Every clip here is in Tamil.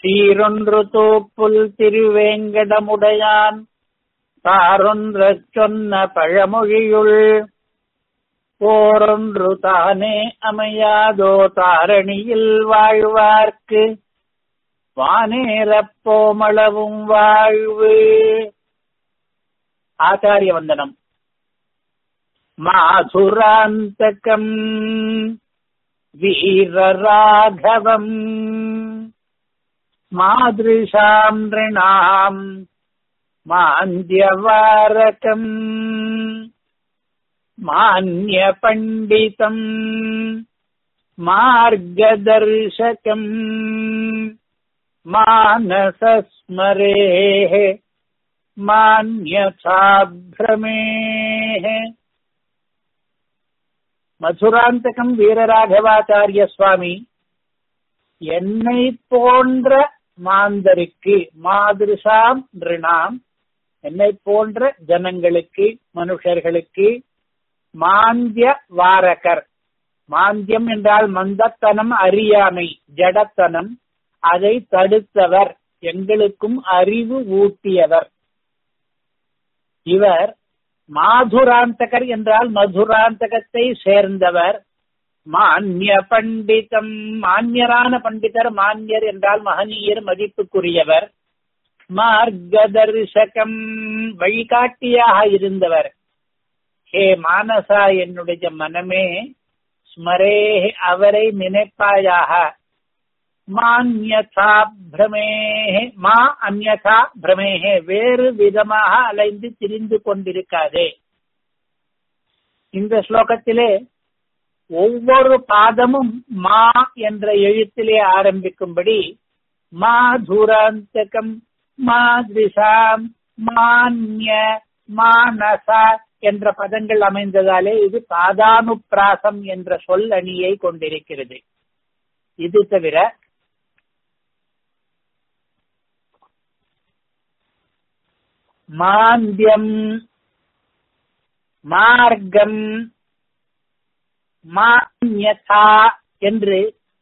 சீரொன்று தோப்புல் திருவேங்கடமுடையான் தாரொன்றச் சொன்ன பழமொழியுள் போரொன்று தானே அமையாதோ தாரணியில் வாழ்வார்க்கு வானேரப் போமளவும் வாழ்வு ஆச்சாரிய வந்தனம் மாதுராந்தகம் வீரராகவம் மாதృశాம் ரிணாம் மாந்தியவாரகம் மான்யபண்டிதம் மார்கதர்शकम् मानसस्मरेः மான்யசாபிரமேः மதுராந்தகம் வீரராகவாச்சாரிய சுவாமி என்னை போன்ற மாந்தருக்கு மாதிருஷாம் ரிணாம் என்னை போன்ற ஜனங்களுக்கு மனுஷர்களுக்கு மாந்திய வாரகர் மாந்தியம் என்றால் மந்தத்தனம் அறியாமை ஜடத்தனம் அதை தடுத்தவர் எங்களுக்கும் அறிவு ஊட்டியவர் இவர் மாதுராந்தகர் என்றால் மதுராந்தகத்தை சேர்ந்தவர் மான்ய பண்டிதம் மான்யரான பண்டிதர் மான்யர் என்றால் மகனீயர் மதிப்புக்குரியவர் மார்கதர்சகம் வழிகாட்டியாக இருந்தவர் ஹே மானசா என்னுடைய மனமே ஸ்மரே அவரை நினைப்பாயாக மான்யதா பிரமேஹே மா அந்யதா பிரமேஹே வேறு விதமாக அலைந்து திரிந்து கொண்டிருக்காதே இந்த ஸ்லோகத்திலே ஒவ்வொரு பாதமும் மா என்ற எழுத்திலே ஆரம்பிக்கும்படி மாதுராந்தகம் மாதிரிசாம் மான்ய மானசா என்ற பதங்கள் அமைந்ததாலே இது பாதானுப்பிராசம் என்ற சொல் அணியை கொண்டிருக்கிறது இது தவிர மாந்தியம் மார்க்கம் மான்யதா என்று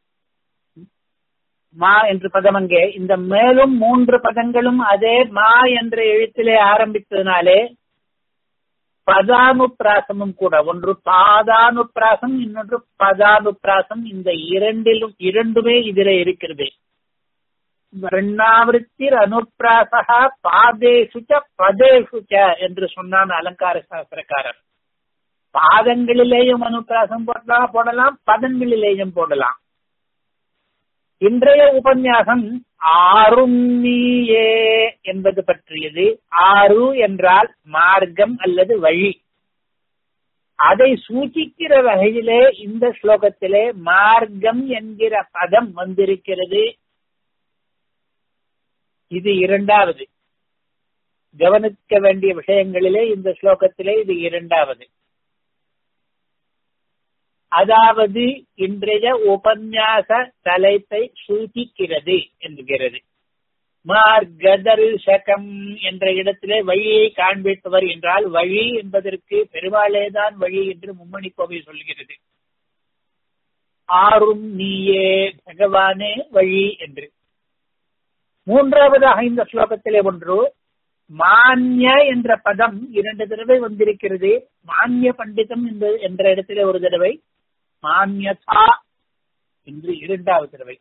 மா என்று பதம் அங்கே இந்த மேலும் மூன்று பதங்களும் அதே மா என்ற எழுத்திலே ஆரம்பித்ததினாலே பதானுப்பிராசமும் கூட ஒன்று பாதானுப்பிராசம் இன்னொன்று பதானுப்பிராசம் இந்த இரண்டிலும் இரண்டுமே இதிலே இருக்கிறது வர்ணாவிருத்திர் அனுப்பிராசகா பாதேசுச்ச பதேசுச்ச என்று சொன்னான் அலங்கார சாஸ்திரக்காரர் பாதங்களிலேயும் அனுப்பிராசம் போடலாம் போடலாம் பதங்களிலேயும் போடலாம் இன்றைய உபன்யாசம் ஆறும் நீயே என்பது பற்றியது ஆறு என்றால் மார்க்கம் அல்லது வழி அதை சூச்சிக்கிற வகையிலே இந்த ஸ்லோகத்திலே மார்க்கம் என்கிற பதம் வந்திருக்கிறது இது இரண்டாவது கவனிக்க வேண்டிய விஷயங்களிலே இந்த ஸ்லோகத்திலே இது இரண்டாவது அதாவது இன்றைய உபன்யாச தலைப்பை சூச்சிக்கிறது என்கிறது மார்கதர்சகம் என்ற இடத்திலே வழியை காண்பிப்பவர் என்றால் வழி என்பதற்கு பெருமாளேதான் வழி என்று மும்மணி கோவை சொல்கிறது ஆறும் நீயே பகவானே வழி என்று மூன்றாவதாக இந்த ஸ்லோகத்திலே ஒன்று மான்ய என்ற பதம் இரண்டு தடவை வந்திருக்கிறது மான்ய பண்டிதம் என்ற இடத்திலே ஒரு தடவை மான்யதா என்று இரண்டாவது தடவை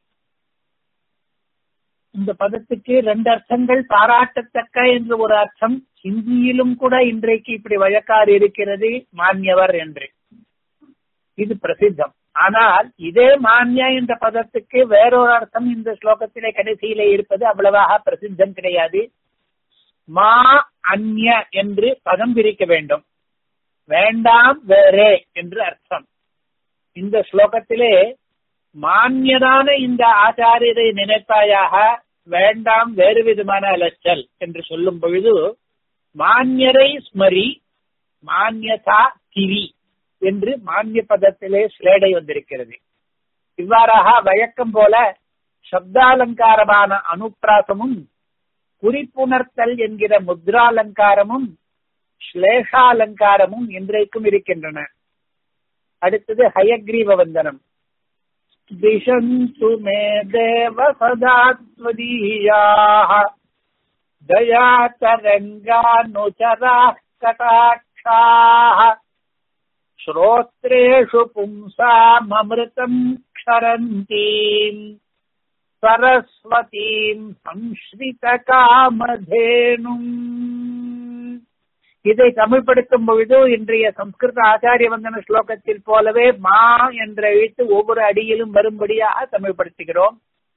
இந்த பதத்துக்கு ரெண்டு அர்த்தங்கள் பாராட்டத்தக்க என்று ஒரு அர்த்தம் ஹிந்தியிலும் கூட இன்றைக்கு இப்படி வழக்காறு இருக்கிறது மான்யவர் என்று இது பிரசித்தம் ஆனால் இதே மான்யா என்ற பதத்துக்கு வேறொரு அர்த்தம் இந்த ஸ்லோகத்திலே கடைசியிலே இருப்பது அவ்வளவாக பிரசித்தம் கிடையாது மா அந்ய என்று பதம் பிரிக்க வேண்டும் வேண்டாம் வேறே என்று அர்த்தம் இந்த ஸ்லோகத்திலே மான்யதான இந்த ஆச்சாரியரை நினைப்பாயாக வேண்டாம் வேறு விதமான அலைச்சல் என்று சொல்லும் பொழுது மான்யரை ஸ்மரி மான்யதா திரி என்று மான்ய பதத்திலே ஸ்லேடை வந்திருக்கிறது இவ்வாறாக வழக்கம் போல சப்தாலங்காரமான அனுப்பிராசமும் குறிப்புணர்த்தல் என்கிற முத்ராலங்காரமும் ஸ்லேஷாலங்காரமும் இன்றைக்கும் இருக்கின்றன அடுத்தது ஹயக்ரீவ வந்தனம் दिशन्तु मे देव सदा त्वदीयाः दयातरङ्गानुचराः कटाक्षाः श्रोत्रेषु पुंसाममृतम् क्षरन्तीम् சரஸ்வதீம் சம்ஸ்ரித காமதேனும் இதை தமிழ்படுத்தும் பொழுது இன்றைய சம்ஸ்கிருத ஆச்சாரிய வந்தன ஸ்லோகத்தில் போலவே மா என்ற எழுத்து ஒவ்வொரு அடியிலும் வரும்படியாக தமிழ்படுத்துகிறோம்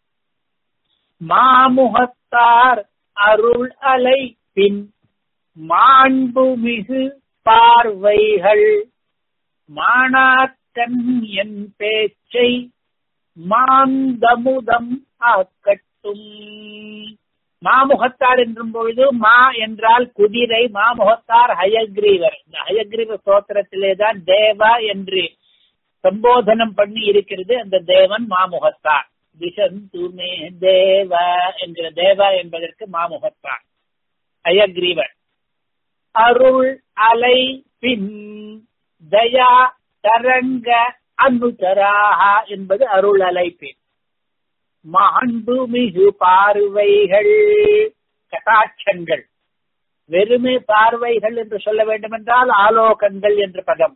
மாமுகத்தார் அருள் அலை பின் மாண்புமிகு பார்வைகள் மாணாக்கன் என் பேச்சை மாந்தமுதம் ஆக்கட்டும் மாமுகத்தார் என்றும் பொழுது மா என்றால் குதிரை மாமுகத்தார் ஹயக்ரீவர் இந்த ஹயக்ரீவ ஸ்தோத்திரத்திலே தான் தேவா என்று சம்போதனம் பண்ணி இருக்கிறது அந்த தேவன் மாமுகத்தார் திசந்துமே தேவ என்கிற தேவா என்பதற்கு மாமுகத்தார் ஹயக்ரீவர் அருள் அலை பின் தயா தரங்க அனுச்சராக என்பது அருள் அலைப்பின் மாண்புமிகு பார்வைகள் கட்டாட்சங்கள் வெறுமே பார்வைகள் என்று சொல்ல வேண்டும் என்றால் ஆலோகங்கள் என்ற பதம்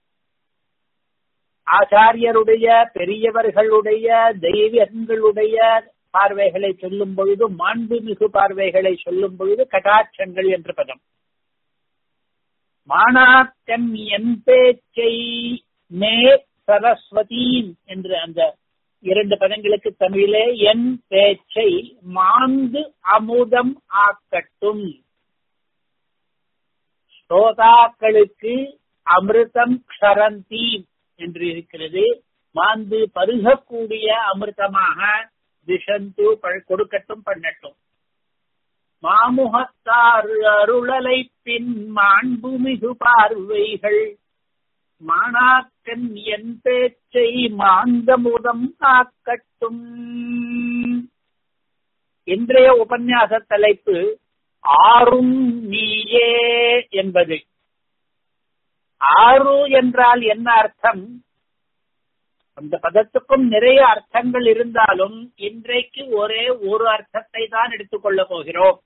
ஆச்சாரியருடைய பெரியவர்களுடைய தெய்வங்களுடைய பார்வைகளை சொல்லும் பொழுது மாண்புமிகு பார்வைகளை சொல்லும் பொழுது கட்டாட்சங்கள் என்ற பதம் மாணாக்கன் என் பேச்சை மே சரஸ்வதீன் என்று அந்த இரண்டு பதங்களுக்கு தமிழிலே என் பேச்சை மாந்து அமுதம் ஆக்கட்டும் ஸ்ரோதாக்களுக்கு அமிர்தம் க்ஷரந்தி என்று இருக்கிறது மாந்து பருகக்கூடிய அமிர்தமாக திஷந்து கொடுக்கட்டும் பண்ணட்டும் மாமுகத்தார் அருளலை பின் மாண்புமிகு பார்வைகள் மாணாக்கன் என் பேச்சை மாந்தமுதம் ஆக்கட்டும் இன்றைய உபன்யாச தலைப்பு ஆறும் நீயே என்பது ஆறு என்றால் என்ன அர்த்தம் அந்த பதத்துக்கும் நிறைய அர்த்தங்கள் இருந்தாலும் இன்றைக்கு ஒரே ஒரு அர்த்தத்தை தான் எடுத்துக்கொள்ள போகிறோம்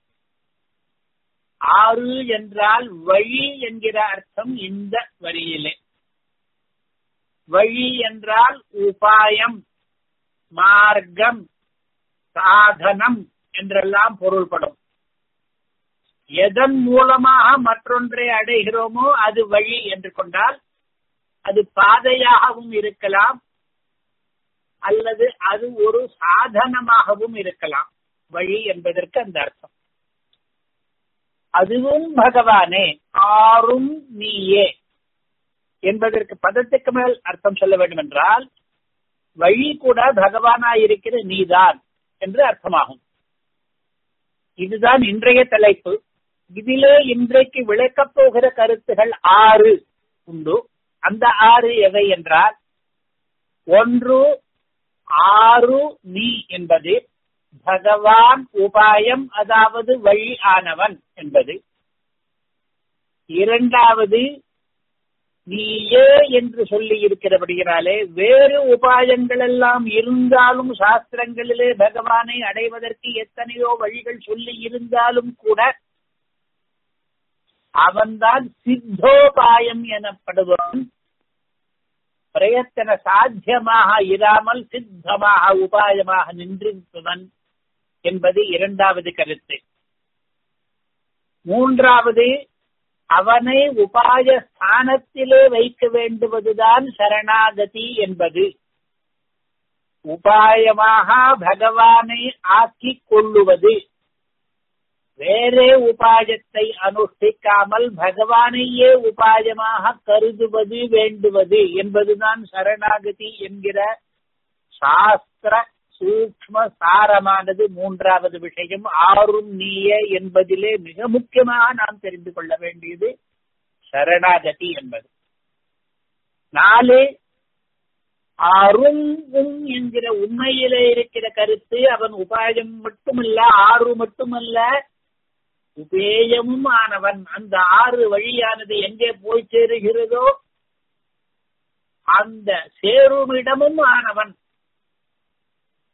ஆறு என்றால் வழி என்கிற அர்த்தம் இந்த வரியிலே வழி என்றால் உபாயம் மார்க்கம் சாதனம் என்றெல்லாம் பொருள்படும் எதன் மூலமாக மற்றொன்றை அடைகிறோமோ அது வழி என்று கொண்டால் அது பாதையாகவும் இருக்கலாம் அல்லது அது ஒரு சாதனமாகவும் இருக்கலாம் வழி என்பதற்கு அந்த அர்த்தம் அதுவும் பகவானே ஆறும் நீயே என்பதற்கு பதத்துக்கு மேல் அர்த்தம் சொல்ல வேண்டும் என்றால் வழி கூட பகவானாயிருக்கிற நீதான் என்று அர்த்தமாகும் இதுதான் இன்றைய தலைப்பு இதிலே இன்றைக்கு விளக்கப் போகிற கருத்துகள் ஆறு உண்டு அந்த ஆறு எவை என்றால் ஒன்று ஆறு நீ என்பது பகவான் உபாயம் அதாவது வழி ஆனவன் என்பது இரண்டாவது நீயே என்று சொல்லி இருக்கிறபடியினாலே வேறு உபாயங்கள் எல்லாம் இருந்தாலும் சாஸ்திரங்களிலே பகவானை அடைவதற்கு எத்தனையோ வழிகள் சொல்லி இருந்தாலும் கூட அவன்தான் சித்தோபாயம் எனப்படுபவன் பிரயத்தன சாத்தியமாக இராமல் சித்தமாக உபாயமாக நின்றிருப்பவன் என்பது இரண்டாவது கருத்து மூன்றாவது அவனை உபாய ஸ்தானத்திலே வைக்க வேண்டுவதுதான் சரணாகதி என்பது உபாயமாக பகவானை ஆக்கிக் கொள்ளுவது வேறே உபாயத்தை அனுஷ்டிக்காமல் பகவானையே உபாயமாக கருதுவது வேண்டுவது என்பதுதான் சரணாகதி என்கிற சாஸ்திர சூக்ம சாரமானது மூன்றாவது விஷயம் ஆறும் நீயே என்பதிலே மிக முக்கியமாக நாம் தெரிந்து கொள்ள வேண்டியது சரணாகதி என்பது நாலு ஆறும் உம் என்கிற உண்மையிலே இருக்கிற கருத்து அவன் உபாயம் மட்டுமல்ல ஆறு மட்டுமல்ல உபேயமும் ஆனவன் அந்த ஆறு வழியானது எங்கே போய் சேருகிறதோ அந்த சேருமிடமும் ஆனவன்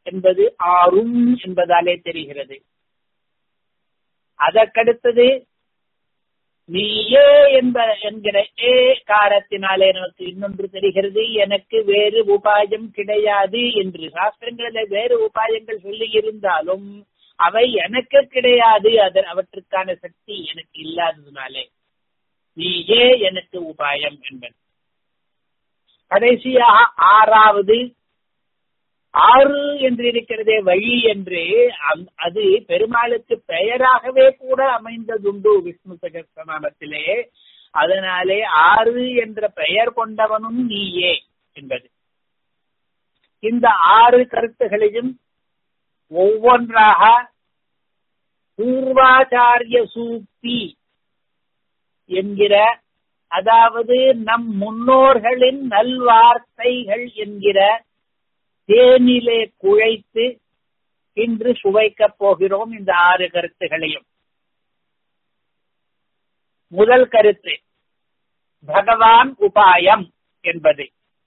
என்பது ஆறும் என்பதாலே தெரிகிறது அதற்கடுத்தது நீயே என்ப என்கிற ஏ காரத்தினாலே நமக்கு இன்னொன்று தெரிகிறது எனக்கு வேறு உபாயம் கிடையாது என்று சாஸ்திரங்களில வேறு உபாயங்கள் சொல்லி இருந்தாலும் அவை எனக்கு கிடையாது அதன் அவற்றுக்கான சக்தி எனக்கு இல்லாததுனாலே நீயே எனக்கு உபாயம் என்பது கடைசியாக ஆறாவது ஆறு என்று இருக்கிறதே வழி என்று அது பெருமாளுக்கு பெயராகவே கூட அமைந்ததுண்டு விஷ்ணு சகஸ்ரநாமத்திலே அதனாலே ஆறு என்ற பெயர் கொண்டவனும் நீயே என்பது இந்த ஆறு கருத்துகளையும் ஒவ்வொன்றாக பூர்வாச்சாரிய சூக்தி என்கிற அதாவது நம் முன்னோர்களின் நல்வார்த்தைகள் என்கிற தேனிலே குழைத்து இன்று சுவைக்கப் போகிறோம் இந்த ஆறு கருத்துகளையும் முதல் கருத்து பகவான் உபாயம் என்பது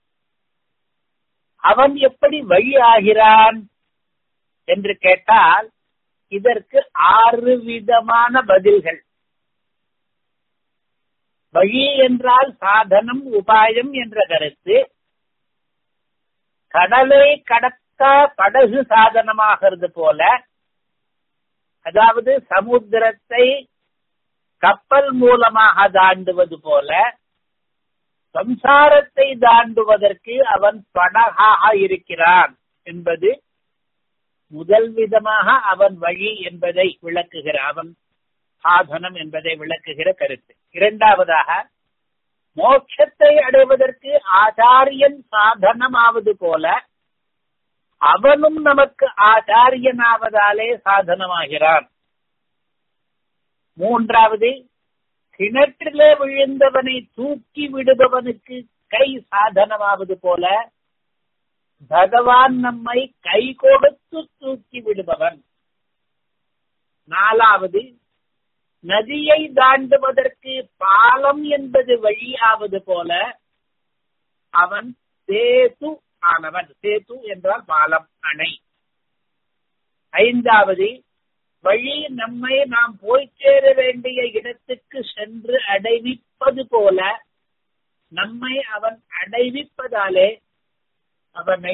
அவன் எப்படி வழி ஆகிறான் என்று கேட்டால் இதற்கு ஆறு விதமான பதில்கள் வழி என்றால் சாதனம் உபாயம் என்ற கருத்து கடலை கடக்க படகு சாதனமாகிறது போல அதாவது சமுத்திரத்தை கப்பல் மூலமாக தாண்டுவது போல சம்சாரத்தை தாண்டுவதற்கு அவன் படகாக இருக்கிறான் என்பது முதல் விதமாக அவன் வழி என்பதை விளக்குகிற அவன் சாதனம் என்பதை விளக்குகிற கருத்து இரண்டாவதாக மோட்சத்தை அடைவதற்கு ஆச்சாரியன் சாதனமாவது போல அவனும் நமக்கு ஆச்சாரியனாவதாலே சாதனமாகிறான் மூன்றாவது கிணற்றிலே விழுந்தவனை தூக்கி விடுபவனுக்கு கை சாதனமாவது போல பகவான் நம்மை கை கொடுத்து தூக்கி விடுபவன் நாலாவது நதியை தாண்டுவதற்கு பாலம் என்பது வழியாவது போல அவன் சேது ஆனவன் சேது என்றால் பாலம் அணை ஐந்தாவது வழி நம்மை நாம் போய் சேர வேண்டிய இடத்துக்கு சென்று அடைவிப்பது போல நம்மை அவன் அடைவிப்பதாலே அவனை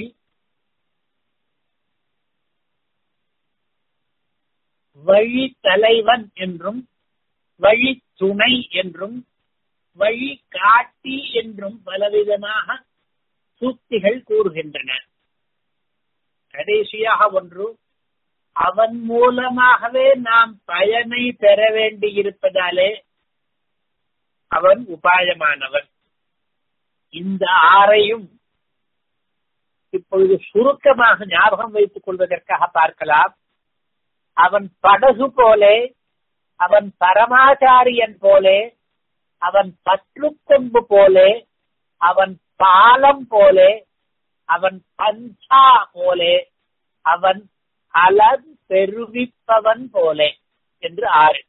வழி தலைவன் என்றும் வழி துணை என்றும் வழி காட்டி என்றும் பலவிதமாக சூக்திகள் கூறுகின்றன கடைசியாக ஒன்று அவன் மூலமாகவே நாம் பயனை பெற வேண்டியிருப்பதாலே அவன் உபாயமானவன் இந்த ஆறையும் இப்பொழுது சுருக்கமாக ஞாபகம் வைத்துக் கொள்வதற்காக பார்க்கலாம் அவன் படகு போலே அவன் பரமாச்சாரியன் போலே அவன் பற்றுக்கொம்பு போலே அவன் பாலம் போலே அவன் பஞ்சா போலே அவன் அலன் பெருவிப்பவன் போலே என்று ஆறு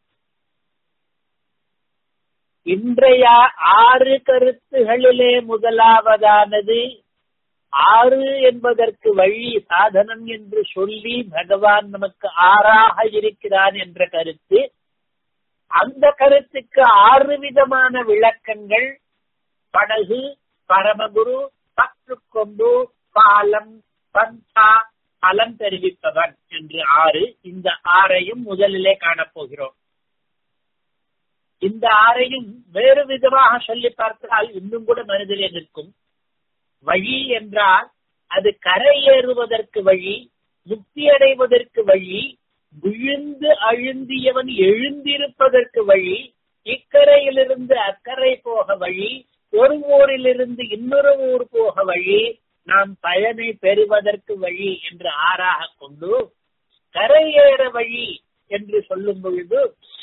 இன்றைய ஆறு கருத்துகளிலே முதலாவதானது ஆறு என்பதற்கு வழி சாதனம் என்று சொல்லி பகவான் நமக்கு ஆறாக இருக்கிறான் என்ற கருத்து அந்த கருத்துக்கு ஆறு விதமான விளக்கங்கள் படகு பரமகுரு பற்றுக்கொண்டு பாலம் பஞ்சா பலம் தெரிவிப்பவன் என்று ஆறு இந்த ஆறையும் முதலிலே காணப்போகிறோம் இந்த ஆறையும் வேறு விதமாக சொல்லி பார்த்தால் இன்னும் கூட மனதிலே நிற்கும் வழி என்றால் அது கரையேறுவதற்கு வழி முக்தி அடைவதற்கு வழி விழுந்து அழுந்தியவன் எழுந்திருப்பதற்கு வழி இக்கரையிலிருந்து அக்கறை போக வழி ஒரு ஊரிலிருந்து இன்னொரு ஊர் போக வழி நாம் பயனை பெறுவதற்கு வழி என்று ஆறாக கொண்டு கரையேற வழி என்று சொல்லும் பொழுது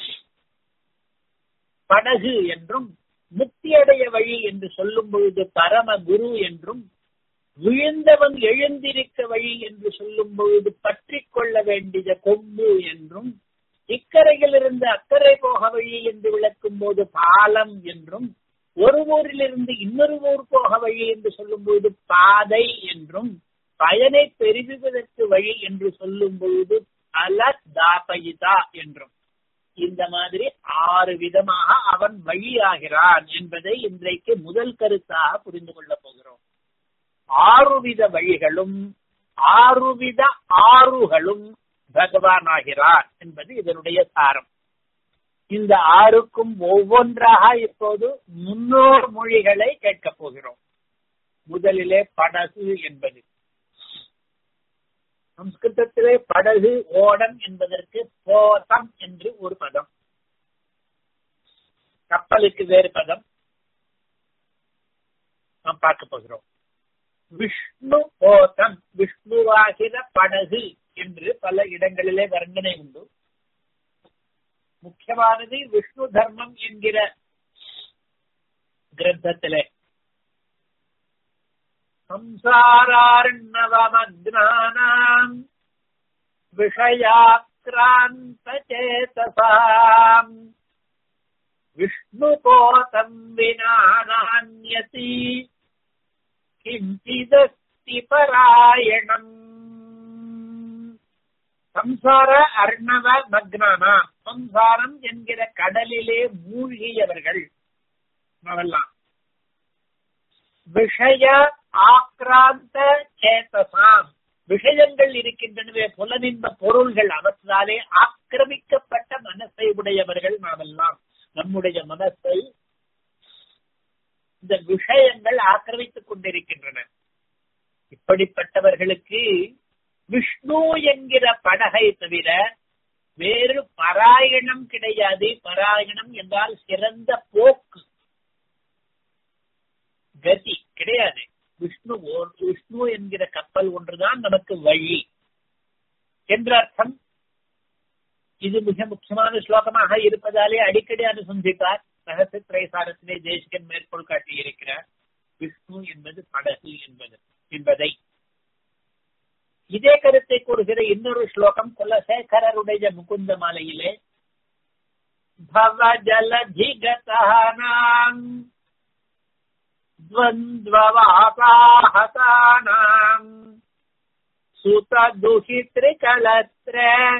படகு என்றும் முக்தியடைய வழி என்று சொல்லும் பொழுது பரம குரு என்றும் விழுந்தவன் எழுந்திருக்க வழி என்று சொல்லும் பொழுது பற்றி கொள்ள வேண்டிய கொம்பு என்றும் இக்கரையிலிருந்து அக்கறை போக வழி என்று விளக்கும் போது பாலம் என்றும் ஒரு ஊரிலிருந்து இன்னொரு ஊர் போக வழி என்று சொல்லும் பொழுது பாதை என்றும் பயனை பெருகுவதற்கு வழி என்று சொல்லும் பொழுது அல தாபயிதா என்றும் இந்த மாதிரி ஆறு விதமாக அவன் வழியாகிறான் என்பதை இன்றைக்கு முதல் கருத்தாக புரிந்து கொள்ளப் போகிறோம் ஆறு வித வழிகளும் ஆறு வித ஆறுகளும் பகவான் ஆகிறார் என்பது இதனுடைய சாரம் இந்த ஆறுக்கும் ஒவ்வொன்றாக இப்போது முன்னோர் மொழிகளை கேட்கப் போகிறோம் முதலிலே படகு என்பது சம்ஸ்கிருதத்திலே படகு ஓடம் என்பதற்கு போதம் என்று ஒரு பதம் கப்பலுக்கு வேறு பதம் நாம் பார்க்க போகிறோம் விஷ்ணு போதம் விஷ்ணுவாகிற படகு என்று பல இடங்களிலே வர்ணனை உண்டு முக்கியமானது விஷ்ணு தர்மம் என்கிற கிரந்தத்திலே संसारार्णवमग्नानाम् विषयाक्रान्तचेतसाम् विष्णुपोतम् विना नान्यति किञ्चिदस्ति परायणम् சம்சார அர்ணவ மக்னானா சம்சாரம் என்கிற கடலிலே மூழ்கியவர்கள் நாமெல்லாம் விஷய ஆக்ராந்த சேத்தசாம் விஷயங்கள் இருக்கின்றனவே புலனின்ப பொருள்கள் அவற்றாலே ஆக்கிரமிக்கப்பட்ட மனசை உடையவர்கள் நாமெல்லாம் நம்முடைய மனசை இந்த விஷயங்கள் ஆக்கிரமித்துக் கொண்டிருக்கின்றன இப்படிப்பட்டவர்களுக்கு விஷ்ணு என்கிற படகை தவிர வேறு பராயணம் கிடையாது பராயணம் என்றால் சிறந்த போக்கு கதி கிடையாது விஷ்ணு விஷ்ணு என்கிற கப்பல் ஒன்றுதான் நமக்கு வழி என்ற அர்த்தம் இது மிக முக்கியமான ஸ்லோகமாக இருப்பதாலே அடிக்கடி அனுசந்தித்தார் ரகசிய திரைசாரத்திலே தேசிகன் மேற்கோள் காட்டியிருக்கிறார் விஷ்ணு என்பது படகு என்பது என்பதை இதே கருத்தை கூறுகிற இன்னொரு ஸ்லோகம் குலசேகரருடைய முகுந்த மாலையிலே பவ ஜலதிகதானாம் द्वन्द्ववापाहतानाम् सुतदुहितृकलत्र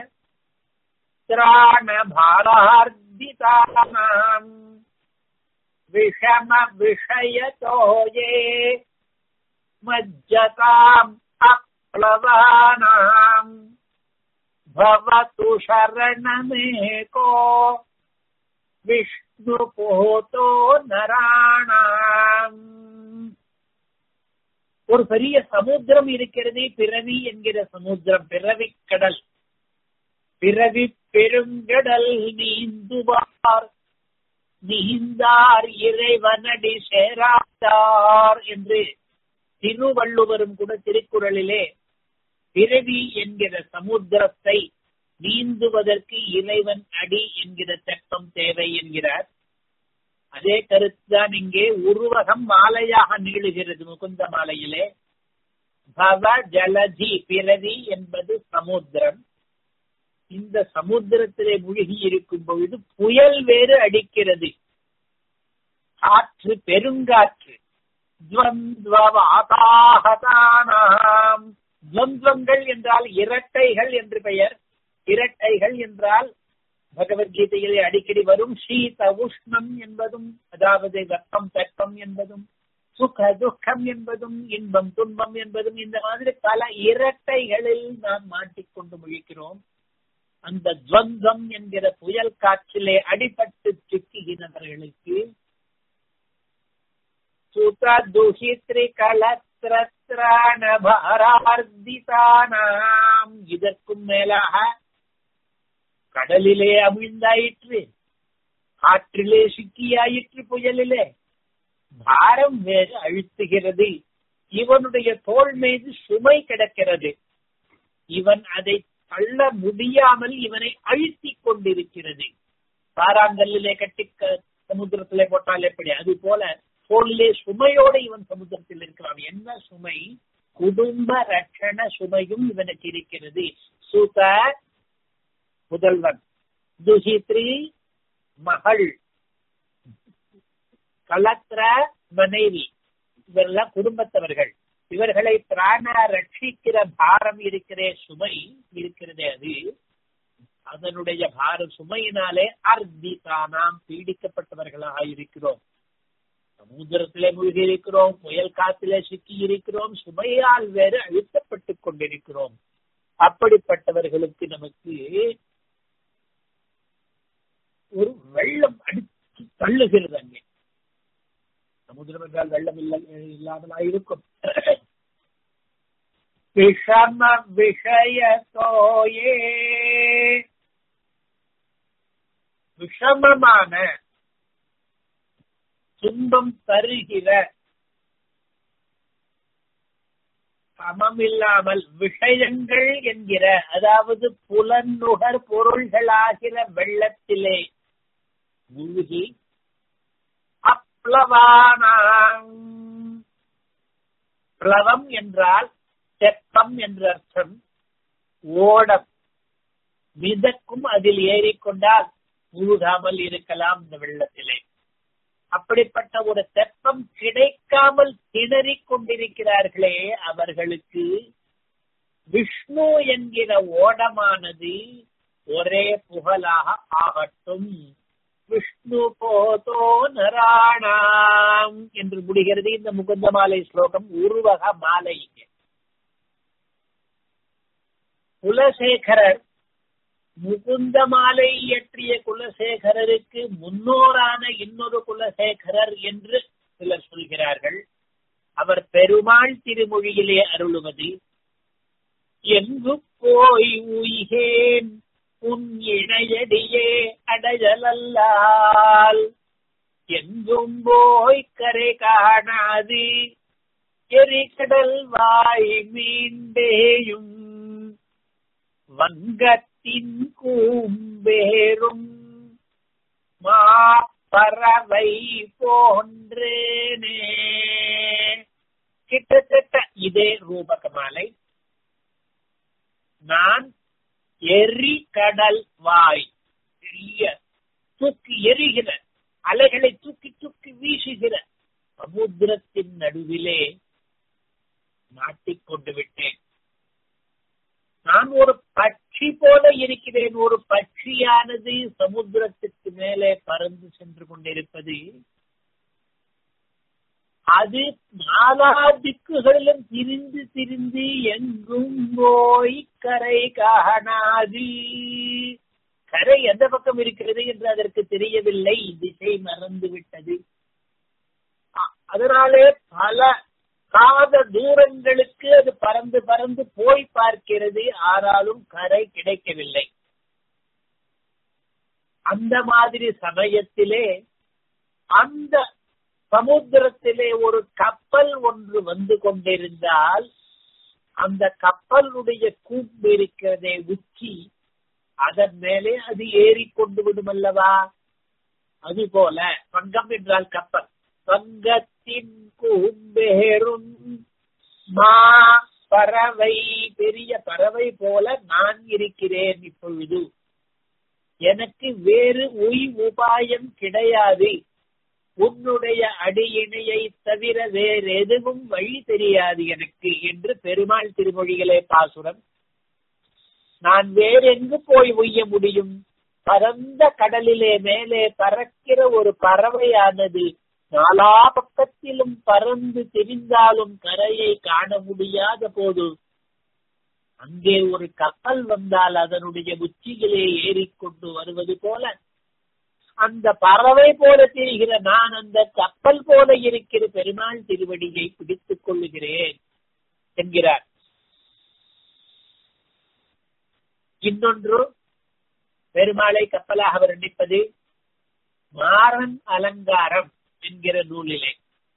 त्राणभारार्दितानाम् विषमविषयतो ये मज्जताम् अप्लवानाम् भवतु शरणमेको விஷ்ணுபோதோ நராணாம் ஒரு பெரிய சமுத்திரம் இருக்கிறது பிறவி என்கிற சமுத்திரம் பிறவி கடல் பிறவி பெருங்கடல் நீந்துவார் நீந்தார் இறைவனடி சேராதார் என்று திருவள்ளுவரும் கூட திருக்குறளிலே பிறவி என்கிற சமுத்திரத்தை நீந்துவதற்கு இறைவன் அடி என்கிற தட்பம் தேவை என்கிறார் அதே கருத்துதான் இங்கே உருவகம் மாலையாக நீளுகிறது முகுந்த மாலையிலே பவ ஜலதி பிறவி என்பது சமுத்திரம் இந்த சமுத்திரத்திலே மூழ்கி இருக்கும் பொழுது புயல் வேறு அடிக்கிறது காற்று பெருங்காற்று துவந்தாகதானாம் துவந்தங்கள் என்றால் இரட்டைகள் என்று பெயர் இரட்டைகள் என்றால் பகவத்கீதையிலே அடிக்கடி வரும் சீத உஷ்ணம் என்பதும் அதாவது வெப்பம் தட்பம் என்பதும் சுக துக்கம் என்பதும் இன்பம் துன்பம் என்பதும் இந்த மாதிரி பல இரட்டைகளில் நாம் மாட்டிக்கொண்டு முழிக்கிறோம் அந்த துவந்தம் என்கிற புயல் காற்றிலே அடிபட்டு சிக்குகிறவர்களுக்கு சுத துஹித்ரி கலத்திரான பாரார்த்திதானாம் இதற்கும் மேலாக கடலிலே அமிழ்ந்தாயிற்று காற்றிலே சிக்கியாயிற்று புயலிலே பாரம் வேறு அழுத்துகிறது இவனுடைய தோல் மீது சுமை கிடக்கிறது இவன் அதை தள்ள முடியாமல் இவனை அழுத்திக் கொண்டிருக்கிறது பாராங்கல்லிலே கட்டி சமுத்திரத்திலே போட்டால் எப்படி அது போல தோளிலே சுமையோடு இவன் சமுத்திரத்தில் இருக்கிறான் என்ன சுமை குடும்ப ரட்சண சுமையும் இவனுக்கு இருக்கிறது சுத முதல்வன் துஹித்ரி மகள் கலத்திர மனைவி இவரெல்லாம் குடும்பத்தவர்கள் இவர்களை பிராண ரட்சிக்கிற பாரம் இருக்கிற சுமை இருக்கிறதே அது அதனுடைய பார சுமையினாலே அர்த்திகா நாம் பீடிக்கப்பட்டவர்களாக இருக்கிறோம் சமுத்திரத்திலே மூழ்கி இருக்கிறோம் புயல் காத்திலே சிக்கி இருக்கிறோம் சுமையால் வேறு அழுத்தப்பட்டுக் கொண்டிருக்கிறோம் அப்படிப்பட்டவர்களுக்கு நமக்கு ஒரு வெள்ளம் அடித்து தள்ளுகிறது அங்கே சமுதிரம் என்றால் வெள்ளம் இல்லை இல்லாமலா இருக்கும் விஷம விஷயத்தோயே விஷமமான துன்பம் தருகிற சமமில்லாமல் விஷயங்கள் என்கிற அதாவது புலன்நுகர் பொருள்களாகிற வெள்ளத்திலே மூழ்கி அப்ளவானாம் பிளவம் என்றால் தெப்பம் என்ற அர்த்தம் ஓடம் மிதக்கும் அதில் ஏறிக்கொண்டால் முழுகாமல் இருக்கலாம் இந்த வெள்ளத்திலே அப்படிப்பட்ட ஒரு தெப்பம் கிடைக்காமல் திணறிக் கொண்டிருக்கிறார்களே அவர்களுக்கு விஷ்ணு என்கிற ஓடமானது ஒரே புகழாக ஆகட்டும் விஷ்ணு போதோ நராணாம் என்று முடிகிறது இந்த முகுந்த மாலை ஸ்லோகம் உருவக மாலை குலசேகரர் முகுந்த மாலை இயற்றிய குலசேகரருக்கு முன்னோரான இன்னொரு குலசேகரர் என்று சிலர் சொல்கிறார்கள் அவர் பெருமாள் திருமொழியிலே அருளுவது எங்கு போய் உய்கேன் உன் இணையடியே அடையலல்லால் எங்கும் போய் கரை காணாது எரிகடல் வாய் மீண்டேயும் வங்கத்தின் கூம்பேரும் மாப்பறவை போன்றேனே கிட்டத்தட்ட இதே ரூபகமாலை நான் எரி கடல் வாய் பெரிய தூக்கி எரிகிற அலைகளை தூக்கி தூக்கி வீசுகிற சமுத்திரத்தின் நடுவிலே மாட்டிக்கொண்டு விட்டேன் நான் ஒரு பட்சி போல இருக்கிறேன் ஒரு பட்சியானது சமுத்திரத்துக்கு மேலே பறந்து சென்று கொண்டிருப்பது அது நாலா திக்குகளிலும் திரிந்து திரிந்து எங்கும் போய் கரை காணாது கரை எந்த பக்கம் இருக்கிறது என்று அதற்கு தெரியவில்லை திசை மறந்து விட்டது அதனாலே பல காத தூரங்களுக்கு அது பறந்து பறந்து போய் பார்க்கிறது ஆனாலும் கரை கிடைக்கவில்லை அந்த மாதிரி சமயத்திலே அந்த சமுத்திரத்திலே ஒரு கப்பல் ஒன்று வந்து கொண்டிருந்தால் அந்த கப்பலுடைய கூம்பு இருக்கிறதே உச்சி அதன் மேலே அது ஏறி கொண்டு விடும் அல்லவா அது போல பங்கம் என்றால் கப்பல் பங்கத்தின் கூம்பேரும் மா பறவை பெரிய பறவை போல நான் இருக்கிறேன் இப்பொழுது எனக்கு வேறு உய் உபாயம் கிடையாது உன்னுடைய அடியினையை தவிர வேறு எதுவும் வழி தெரியாது எனக்கு என்று பெருமாள் திருமொழிகளே பாசுரம் நான் வேறெங்கு போய் உய்ய முடியும் பரந்த கடலிலே மேலே பறக்கிற ஒரு பறவையானது நாலா பக்கத்திலும் பறந்து தெரிந்தாலும் கரையை காண முடியாத போது அங்கே ஒரு கப்பல் வந்தால் அதனுடைய உச்சிகளே ஏறிக்கொண்டு வருவது போல அந்த பறவை போல தெரிகிற நான் அந்த கப்பல் போல இருக்கிற பெருமாள் திருவடியை பிடித்துக் கொள்ளுகிறேன் என்கிறார் இன்னொன்று பெருமாளை கப்பலாக வர்ணிப்பது மாறன் அலங்காரம் என்கிற நூலிலே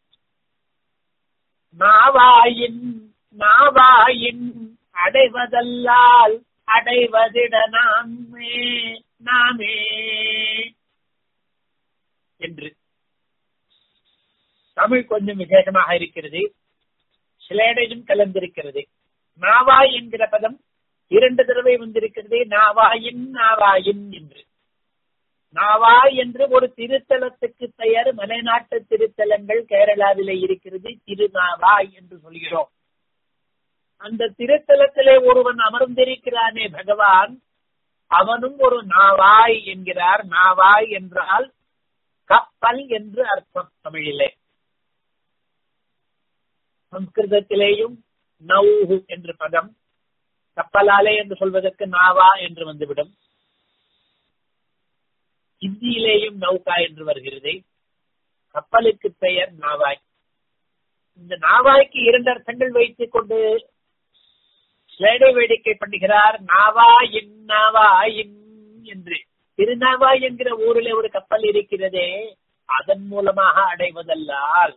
நாவாயின் நாவாயின் அடைவதல்லால் அடைவதிட நாமே நாமே என்று தமிழ் கொஞ்சம் விசேஷமாக இருக்கிறது சிலேடையும் கலந்திருக்கிறது நாவாய் என்கிற பதம் இரண்டு தடவை வந்திருக்கிறது நாவாயின் நாவாயின் என்று நாவாய் என்று ஒரு திருத்தலத்துக்கு பெயர் மலைநாட்டு திருத்தலங்கள் கேரளாவிலே இருக்கிறது திருநாவாய் என்று சொல்கிறோம் அந்த திருத்தலத்திலே ஒருவன் அமர்ந்திருக்கிறானே பகவான் அவனும் ஒரு நாவாய் என்கிறார் நாவாய் என்றால் கப்பல் என்று அர்த்தம் தமிழிலே சம்ஸ்கிருதத்திலேயும் நௌஹு என்ற பதம் கப்பலாலே என்று சொல்வதற்கு நாவா என்று வந்துவிடும் ஹிந்தியிலேயும் நௌகா என்று வருகிறது கப்பலுக்கு பெயர் நாவாய் இந்த நாவாய்க்கு இரண்டு அர்த்தங்கள் வைத்துக் கொண்டு ஸ்லேடை வேடிக்கை பண்ணுகிறார் நாவா இன் நாவா இன் என்று திருநாவாய் என்கிற ஊரிலே ஒரு கப்பல் இருக்கிறதே அதன் மூலமாக அடைவதல்லால்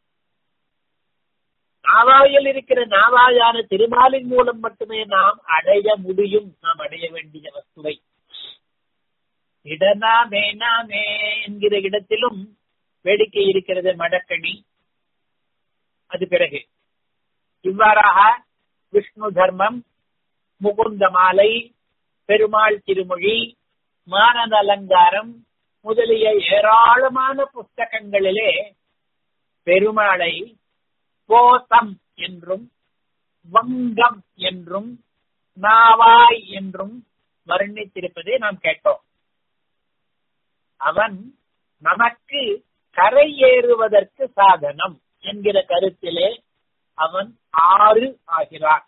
நாவாயில் இருக்கிற நாவாயான திருமாலின் மூலம் மட்டுமே நாம் அடைய முடியும் நாம் அடைய வேண்டிய வஸ்துவை இடனாமே நாமே என்கிற இடத்திலும் வேடிக்கை இருக்கிறது மடக்கணி அது பிறகு இவ்வாறாக விஷ்ணு தர்மம் முகுந்த மாலை பெருமாள் திருமொழி மானத அலங்காரம் முதலிய ஏராளமான புஸ்தகங்களிலே பெருமாளை போசம் என்றும் வங்கம் என்றும் நாவாய் என்றும் வர்ணித்திருப்பதை நாம் கேட்டோம் அவன் நமக்கு கரை ஏறுவதற்கு சாதனம் என்கிற கருத்திலே அவன் ஆறு ஆகிறான்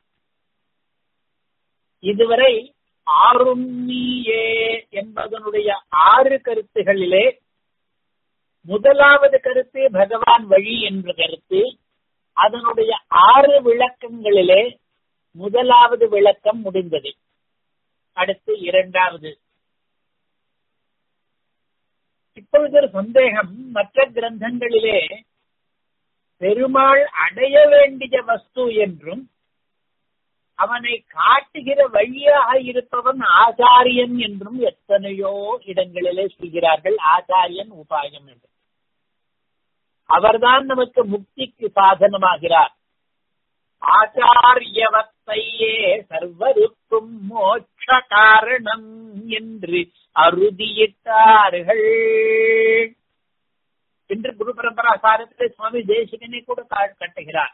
இதுவரை ஆருண்ணியே என்பதனுடைய ஆறு கருத்துகளிலே முதலாவது கருத்து பகவான் வழி என்ற கருத்து அதனுடைய ஆறு விளக்கங்களிலே முதலாவது விளக்கம் முடிந்தது அடுத்து இரண்டாவது இப்பொழுது ஒரு சந்தேகம் மற்ற கிரந்தங்களிலே பெருமாள் அடைய வேண்டிய வஸ்து என்றும் அவனை காட்டுகிற வழியாக இருப்பவன் ஆச்சாரியன் என்றும் எத்தனையோ இடங்களிலே சொல்கிறார்கள் ஆச்சாரியன் உபாயம் என்று அவர்தான் நமக்கு முக்திக்கு சாதனமாகிறார் ஆச்சாரியவத்தையே சர்வருக்கும் மோட்ச காரணம் என்று அறுதியிட்டார்கள் என்று குரு பரம்பரா சாரத்திலே சுவாமி தேசிகனை கூட கட்டுகிறார்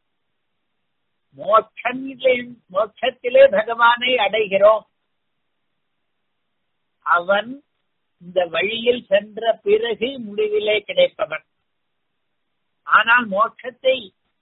மோட்சத்திலே மோட்சத்திலே பகவானை அடைகிறோம் அவன் இந்த வழியில் சென்ற பிறகு முடிவிலே கிடைப்பவன் ஆனால் மோட்சத்தை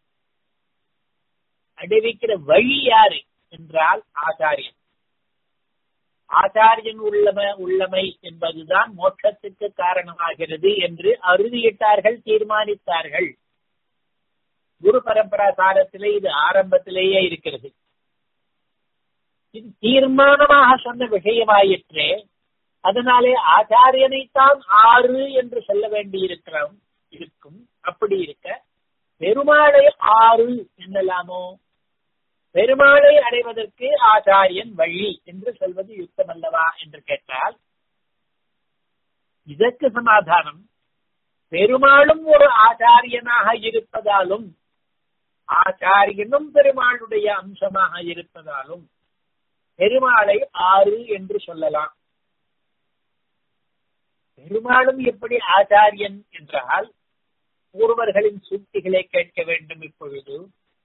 அடைவிக்கிற வழி யாரு என்றால் ஆச்சாரியன் ஆச்சாரியன் உள்ளம உள்ளமை என்பதுதான் மோட்சத்துக்கு காரணமாகிறது என்று அறுதியிட்டார்கள் தீர்மானித்தார்கள் குரு பரம்பரா சாரத்திலே இது ஆரம்பத்திலேயே இருக்கிறது இது தீர்மானமாக சொன்ன விஷயமாயிற்றே அதனாலே ஆச்சாரியனைத்தான் ஆறு என்று சொல்ல வேண்டியிருக்கிறோம் இருக்கும் அப்படி இருக்க பெருமாளை ஆறு என்னலாமோ பெருமாளை அடைவதற்கு ஆச்சாரியன் வழி என்று சொல்வது யுக்தம் அல்லவா என்று கேட்டால் இதற்கு சமாதானம் பெருமாளும் ஒரு ஆச்சாரியனாக இருப்பதாலும் ஆச்சாரியனும் பெருமாளுடைய அம்சமாக இருப்பதாலும் பெருமாளை ஆறு என்று சொல்லலாம் பெருமாளும் எப்படி ஆச்சாரியன் என்றால் பூர்வர்களின் சூக்திகளை கேட்க வேண்டும் இப்பொழுது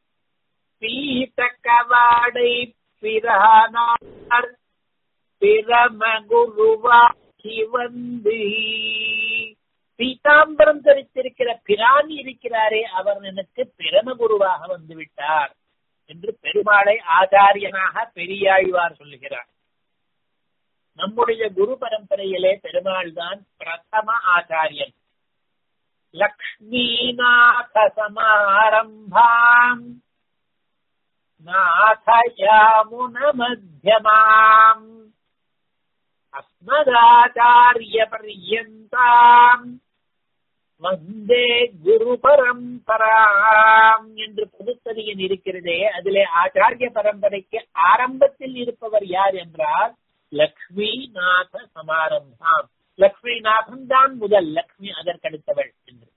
பீத்தக்கவாடை பிரானார் பிரமகுருவாகி வந்து பீதாம்பரம் தரித்திருக்கிற பிரான் இருக்கிறாரே அவர் எனக்கு பிரமகுருவாக வந்து விட்டார் என்று பெருமாளை ஆச்சாரியனாக பெரியாழ்வார் சொல்லுகிறார் நம்முடைய குரு பரம்பரையிலே பெருமாள் தான் பிரதம ஆச்சாரியன் லக்ஷ்மீநாத சமாரம்பாம் நாதயாமுன மத்தியமாம் அஸ்மதாச்சாரிய பர்யந்தாம் வந்தே குரு பரம்பராம் என்று புதுத்ததியன் இருக்கிறதே அதிலே ஆச்சாரிய பரம்பரைக்கு ஆரம்பத்தில் இருப்பவர் யார் என்றால் லக்ஷ்மிநாத சமாரம்பாம் லக்ஷ்மிநாதன் தான் முதல் லக்ஷ்மி அதற்கடுத்தவள் என்று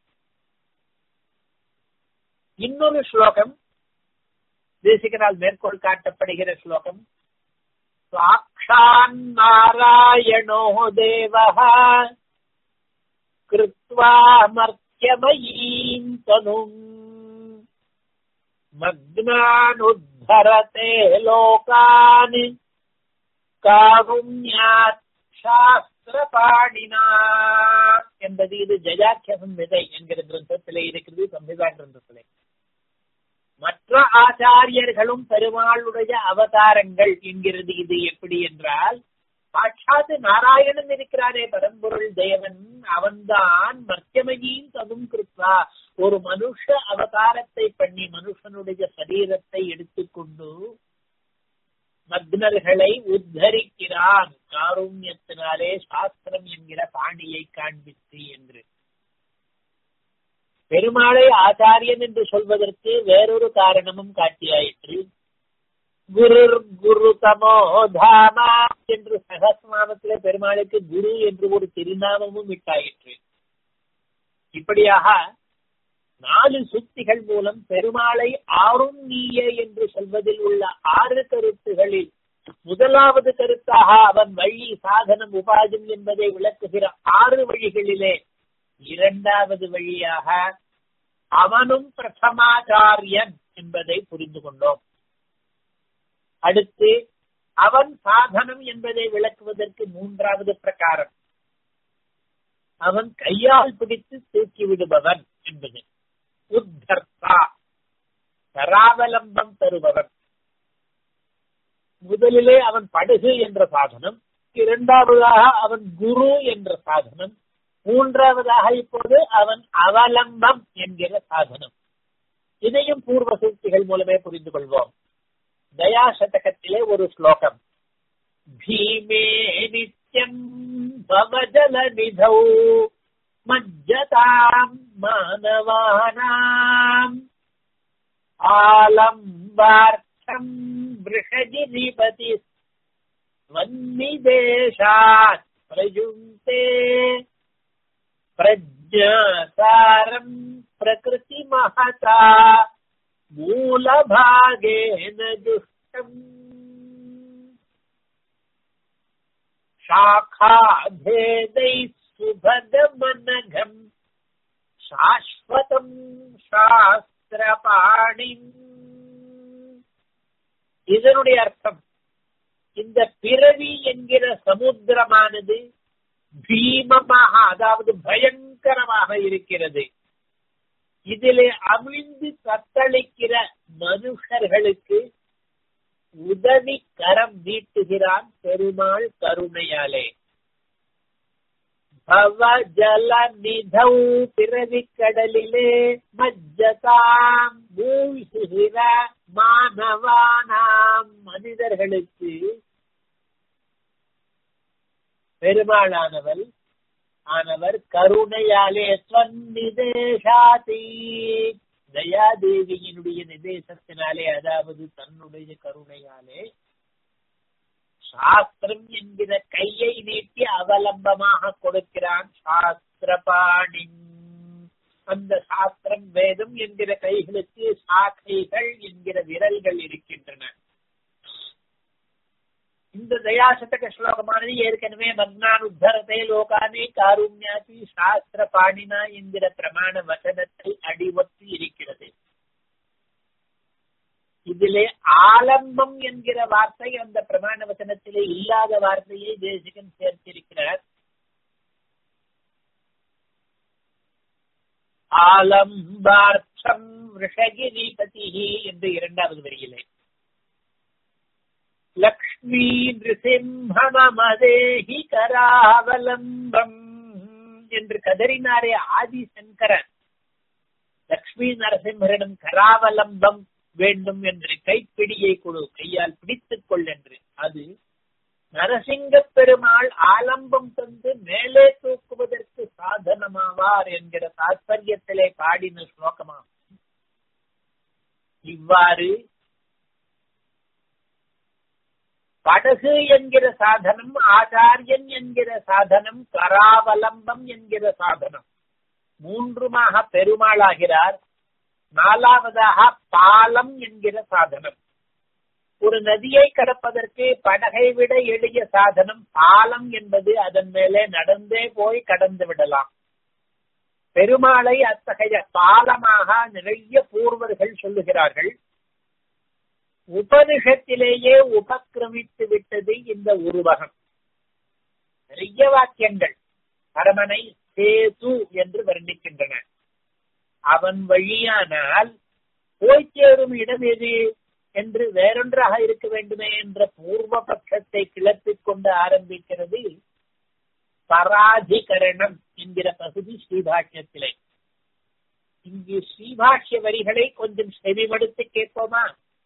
இன்னொரு ஸ்லோகம் தேசிகனால் மேற்கோள் காட்டப்படுகிற ஸ்லோகம் சாட்சான் நாராயணோ தேவः கிருத்வா மர்த்தியமயீம் தனும் உத்தரத்தே லோகான் காருண்யாத் சாஸ்திர பாடினா என்பது இது ஜெயாக்கிய சம்ஹிதை என்கிற கிரந்தத்திலே இருக்கிறது சம்ஹிதா கிரந்தத்திலே மற்ற ஆச்சாரியர்களும் பெருமாளுடைய அவதாரங்கள் என்கிறது இது எப்படி என்றால் சாட்சாத்து நாராயணன் இருக்கிறாரே பரம்பொருள் தேவன் அவன்தான் மத்தியமகியும் ததும் கிருப்பா ஒரு மனுஷ அவதாரத்தை பண்ணி மனுஷனுடைய சரீரத்தை எடுத்துக்கொண்டு மக்னர்களை உத்தரிக்கிறான் காருண்யத்தினாலே சாஸ்திரம் என்கிற பாணியை காண்பித்து என்று பெருமாளை ஆச்சாரியன் என்று சொல்வதற்கு வேறொரு காரணமும் காட்டியாயிற்று குரு குரு தமோ தாமா என்று சகஸ்நாமத்திலே பெருமாளுக்கு குரு என்று ஒரு திருநாமமும் இட்டாயிற்று இப்படியாக நாலு சுத்திகள் மூலம் பெருமாளை ஆறும் நீயே என்று சொல்வதில் உள்ள ஆறு கருத்துகளில் முதலாவது கருத்தாக அவன் வழி சாதனம் உபாயம் என்பதை விளக்குகிற ஆறு வழிகளிலே இரண்டாவது வழியாக அவனும் பிரதமாச்சாரியன் என்பதை புரிந்து கொண்டோம் அடுத்து அவன் சாதனம் என்பதை விளக்குவதற்கு மூன்றாவது பிரகாரம் அவன் கையால் பிடித்து தூக்கி விடுபவன் என்பது உத்தர்த்தா பராவலம்பம் தருபவன் முதலிலே அவன் படகு என்ற சாதனம் இரண்டாவதாக அவன் குரு என்ற சாதனம் மூன்றாவதாக இப்போது அவன் அவலம்பம் என்கிற சாதனம் இதையும் பூர்வ சூழ்ச்சிகள் மூலமே புரிந்து கொள்வோம் தயா சதகத்திலே ஒரு ஸ்லோகம் பீமே நித்யம் பவஜல நிதௌ மஜ்ஜதாம் மானவானாம் ஆலம்பார்த்தம் பிருஷஜிபதி வன்னிதேஷாத் பிரயுங்கே பிரஜாசாரம் பிரகிருதி மகதா மூலபாகேன துஷ்டம் शाखाभेदै सुभगमनघम् சாஸ்வதம் சாஸ்திரபாணிம் இதனுடைய அர்த்தம் இந்த பிறவி என்கிற சமுத்திரமானது பீமமாக அதாவது பயங்கரமாக இருக்கிறது இதிலே அமிழ்ந்து தத்தளிக்கிற மனுஷர்களுக்கு உதவி கரம் நீட்டுகிறான் பெருமாள் கருணையாலே பவ ஜல நிதௌ பிறவி கடலிலே மஜ்ஜதாம் மூழ்குகிற மாணவானாம் மனிதர்களுக்கு பெருமாளானவள் ஆனவர் கருணையாலே ஸ்வன்னிதேஷாதி தயாதேவியினுடைய நிதேசத்தினாலே அதாவது தன்னுடைய கருணையாலே சாஸ்திரம் என்கிற கையை நீட்டி அவலம்பமாக கொடுக்கிறான் சாஸ்திரபாணி அந்த சாஸ்திரம் வேதம் என்கிற கைகளுக்கு சாக்கைகள் என்கிற விரல்கள் இருக்கின்றன இந்த தயாசதக ஸ்லோகமானது ஏற்கனவே மக்னானுத்தரத்தை லோகானே காருண்யாதி சாஸ்திர பாணினா என்கிற பிரமாண வசனத்தை அடிவத்து இருக்கிறது இதிலே ஆலம்பம் என்கிற வார்த்தை அந்த பிரமாண வசனத்திலே இல்லாத வார்த்தையை தேசிகன் சேர்த்திருக்கிறார் ஆலம்பார்த்தம் ரிஷகிரிபதி என்று இரண்டாவது வரியிலே லக்ஷ்மீ நிருசிம்மமதேஹி கராவலம்பம் என்று கதறினாரே ஆதிசங்கரன் லக்ஷ்மி நரசிம்மரிடம் கராவலம்பம் வேண்டும் என்று கைப்பிடியை கொடு கையால் பிடித்துக் கொள் என்று அது நரசிங்க பெருமாள் ஆலம்பம் தந்து மேலே தூக்குவதற்கு சாதனமாவார் என்கிற தாற்பயத்திலே பாடின ஸ்லோகமாகும் இவ்வாறு படகு என்கிற சாதனம் ஆச்சாரியன் என்கிற சாதனம் கராவலம்பம் என்கிற சாதனம் மூன்றுமாக பெருமாளாகிறார் நாலாவதாக பாலம் என்கிற சாதனம் ஒரு நதியை கடப்பதற்கு படகை விட எளிய சாதனம் பாலம் என்பது அதன் மேலே நடந்தே போய் கடந்து விடலாம் பெருமாளை அத்தகைய பாலமாக நிறைய பூர்வர்கள் சொல்லுகிறார்கள் உபனிஷத்திலேயே உபக்கிரமித்து விட்டது இந்த உருவகம் நிறைய வாக்கியங்கள் பரமனை சேது என்று வர்ணிக்கின்றன அவன் வழியானால் போய் சேரும் இடம் எது என்று வேறொன்றாக இருக்க வேண்டுமே என்ற பூர்வ பட்சத்தை கிளப்பிக் கொண்டு ஆரம்பிக்கிறது பராதிகரணம் என்கிற பகுதி ஸ்ரீபாஷ்யத்திலே இங்கு ஸ்ரீபாஷ்ய வரிகளை கொஞ்சம் செவிமடுத்து கேட்போமா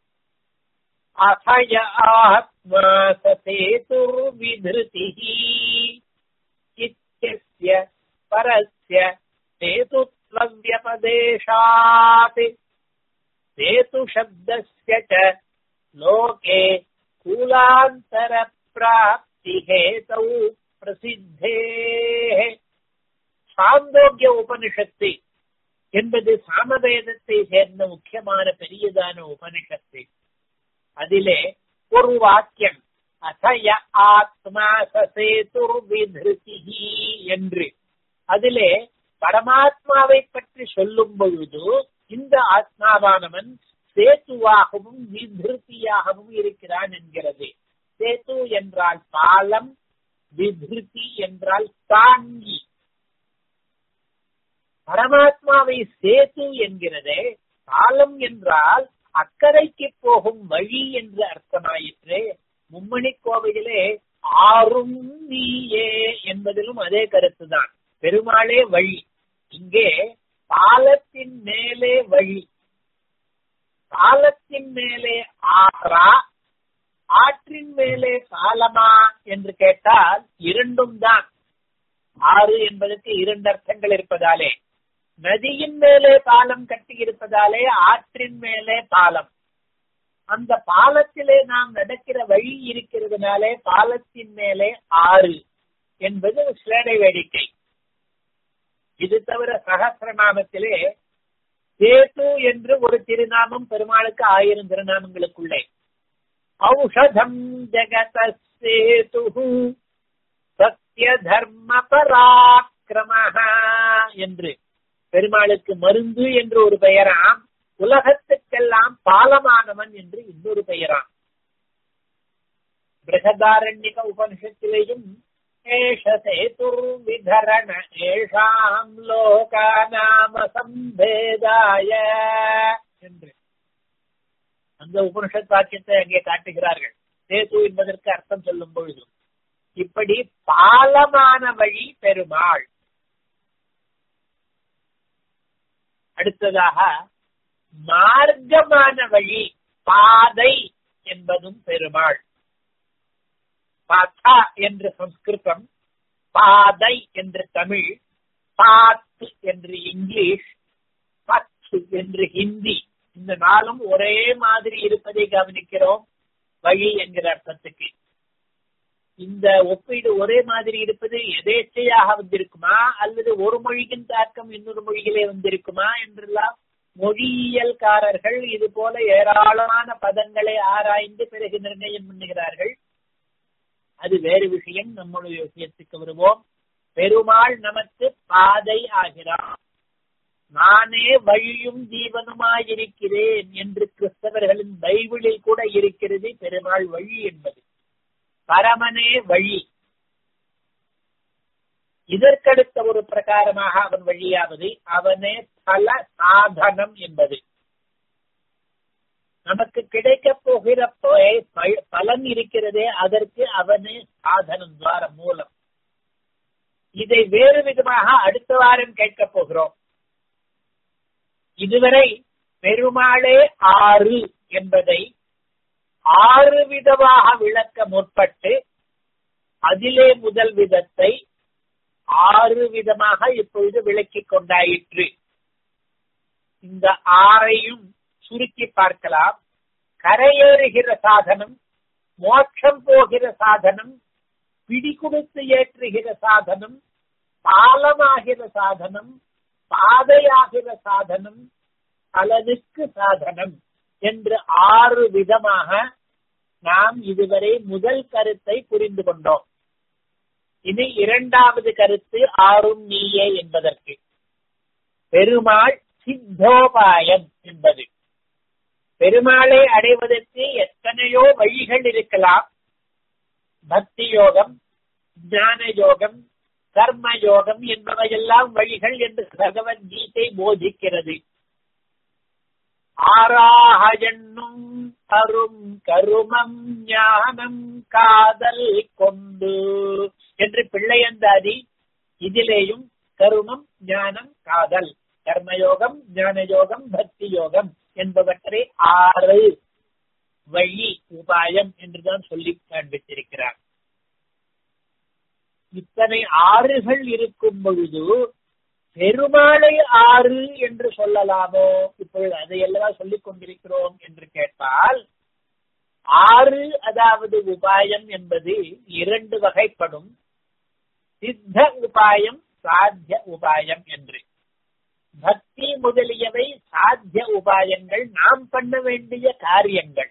அசய ஆத்மா சேதுர்விதிருதிः இत्यस्य परस्य सेतुत्वव्यपदेशात् सेतुशब्दस्य च लोके कूलान्तरप्राप्तिहेतौ பிரசித்தேः சாந்தோக்கிய உபனிஷத்து என்பது சாமவேதத்தை சேர்ந்த முக்கியமான பெரியதான உபனிஷத்து அதிலே ஒரு வாக்கியம் அசய ஆத்மா சசேதுர்விதிருதி என்று அதிலே பரமாத்மாவை பற்றி சொல்லும் பொழுது இந்த ஆத்மாவானவன் சேத்துவாகவும் விதிருத்தியாகவும் இருக்கிறான் என்கிறது சேத்து என்றால் பாலம் விதிருத்தி என்றால் தாங்கி பரமாத்மாவை சேத்து என்கிறதே காலம் என்றால் அக்கறைக்கு போகும் வழி என்று அர்த்தமாயிற்று மும்மணி கோவிலே ஆறும் நீயே என்பதிலும் அதே கருத்துதான் பெருமாளே வழி இங்கே பாலத்தின் மேலே வழி பாலத்தின் மேலே ஆறா ஆற்றின் மேலே பாலமா என்று கேட்டால் இரண்டும் தான் ஆறு என்பதற்கு இரண்டு அர்த்தங்கள் இருப்பதாலே நதியின் மேலே பாலம் கட்டி இருப்பதாலே ஆற்றின் மேலே பாலம் அந்த பாலத்திலே நாம் நடக்கிற வழி இருக்கிறதுனாலே பாலத்தின் மேலே ஆறு என்பது ஸ்லேடை வேடிக்கை இது தவிர சகசிரநாமத்திலே சேது என்று ஒரு திருநாமம் பெருமாளுக்கு ஆயிரம் திருநாமங்களுக்குள்ளே ஔஷதம் ஜெகத சேது சத்திய தர்ம பராக்கிரம என்று பெருமாளுக்கு மருந்து என்று ஒரு பெயராம் உலகத்துக்கெல்லாம் பாலமானவன் என்று இன்னொரு பெயராம் பிரகதாரண்யக உபனிஷத்திலேயும் ஏஷ சேதுர்விதரண ஏஷாம் லோகாநாம சம்பேதாய என்று அந்த உபனிஷத் வாக்கியத்தை அங்கே காட்டுகிறார்கள் சேது என்பதற்கு அர்த்தம் சொல்லும் பொழுது இப்படி பாலமான வழி பெருமாள் அடுத்ததாக மார்க்கமான வழி பாதை என்பதும் பெருமாள் பாத்தா என்று சம்ஸ்கிருதம் பாதை என்று தமிழ் பாத் என்று இங்கிலீஷ் பத் என்று ஹிந்தி இந்த நாளும் ஒரே மாதிரி இருப்பதை கவனிக்கிறோம் வழி என்கிற அர்த்தத்துக்கு இந்த ஒப்பீடு ஒரே மாதிரி இருப்பது எதேச்சையாக வந்திருக்குமா அல்லது ஒரு மொழியின் தாக்கம் இன்னொரு மொழியிலே வந்திருக்குமா என்றெல்லாம் மொழியியல்காரர்கள் இது போல ஏராளமான பதங்களை ஆராய்ந்து பிறகு நிர்ணயம் பண்ணுகிறார்கள் அது வேறு விஷயம் நம்முடைய விஷயத்துக்கு வருவோம் பெருமாள் நமக்கு பாதை ஆகிறார் நானே வழியும் ஜீவனுமாயிருக்கிறேன் என்று கிறிஸ்தவர்களின் பைபிளில் கூட இருக்கிறது பெருமாள் வழி என்பது பரமனே வழி இதற்கடுத்த ஒரு பிரகாரமாக அவன் வழியாவது அவனே பல சாதனம் என்பது நமக்கு கிடைக்க போகிற பலன் இருக்கிறதே அதற்கு அவனே சாதனம் துவாரம் மூலம் இதை வேறு விதமாக அடுத்த வாரம் கேட்கப் போகிறோம் இதுவரை பெருமாளே ஆறு என்பதை ஆறு விதமாக விளக்க முற்பட்டு அதிலே முதல் விதத்தை ஆறு விதமாக இப்பொழுது விளக்கிக் கொண்டாயிற்று இந்த ஆறையும் சுருக்கி பார்க்கலாம் கரையேறுகிற சாதனம் மோட்சம் போகிற சாதனம் பிடி கொடுத்து ஏற்றுகிற சாதனம் பாலமாகிற சாதனம் பாதையாகிற சாதனம் பலனுக்கு சாதனம் என்று ஆறு விதமாக நாம் இதுவரை முதல் கருத்தை புரிந்து கொண்டோம் இனி இரண்டாவது கருத்து ஆறும் நீயே என்பதற்கு பெருமாள் சித்தோபாயம் என்பது பெருமாளை அடைவதற்கு எத்தனையோ வழிகள் இருக்கலாம் பக்தி யோகம் ஞான யோகம் கர்ம யோகம் என்பவையெல்லாம் வழிகள் என்று பகவத்கீதை போதிக்கிறது ஆறாக எண்ணும் கரும் கருமம் ஞானம் காதல் கொண்டு என்று பிள்ளையந்தாதி இதிலேயும் கருமம் ஞானம் காதல் கர்மயோகம் ஞான யோகம் பக்தி யோகம் என்பவற்றை ஆறு வழி உபாயம் என்றுதான் சொல்லி காண்பித்திருக்கிறார் இத்தனை ஆறுகள் இருக்கும் பொழுது பெருமாளை ஆறு என்று சொல்லலாமோ இப்பொழுது அதையெல்லாம் சொல்லிக் கொண்டிருக்கிறோம் என்று கேட்டால் ஆறு அதாவது உபாயம் என்பது இரண்டு வகைப்படும் சித்த உபாயம் சாத்திய உபாயம் என்று பக்தி முதலியவை சாத்திய உபாயங்கள் நாம் பண்ண வேண்டிய காரியங்கள்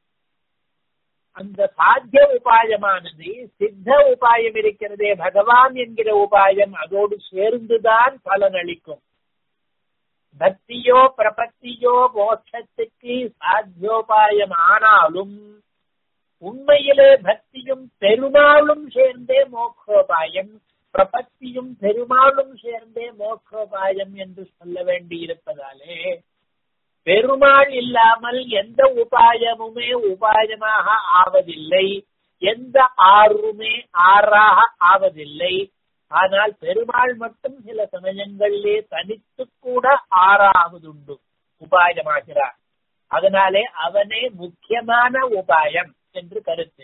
அந்த சாத்திய உபாயமானது சித்த உபாயம் இருக்கிறதே பகவான் என்கிற உபாயம் அதோடு சேர்ந்துதான் பலனளிக்கும் பக்தியோ பிரபத்தியோ மோட்சத்துக்கு சாத்தியோபாயம் ஆனாலும் உண்மையிலே பக்தியும் பெருமாளும் சேர்ந்தே மோக்ஷோபாயம் பிரபத்தியும் பெருமாளும் சேர்ந்தே மோக்ஷோபாயம் என்று சொல்ல வேண்டி இருப்பதாலே பெருமாள் இல்லாமல் எந்த உபாயமுமே உபாயமாக ஆவதில்லை எந்த ஆறுமே ஆறாக ஆவதில்லை ஆனால் பெருமாள் மட்டும் சில சமயங்களிலே தனித்து கூட ஆறாவதுண்டு உபாயமாகிறார் அதனாலே அவனே முக்கியமான உபாயம் என்று கருத்து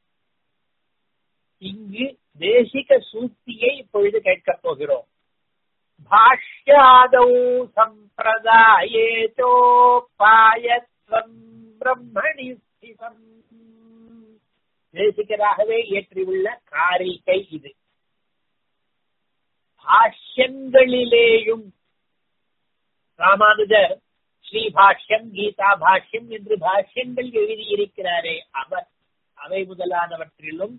இங்கு தேசிக சூக்தியை இப்பொழுது கேட்கப் போகிறோம் भाष्यादौ सम्प्रदाये चोपायत्वम् பிரம்மணி ஸ்திதம் தேசிகராகவே இயற்றியுள்ள காரிகை இது பாஷ்யங்களிலேயும் ராமானுஜர் ஸ்ரீ பாஷ்யம் கீதா பாஷ்யம் என்று பாஷ்யங்கள் எழுதியிருக்கிறாரே அவர் அவை முதலானவற்றிலும்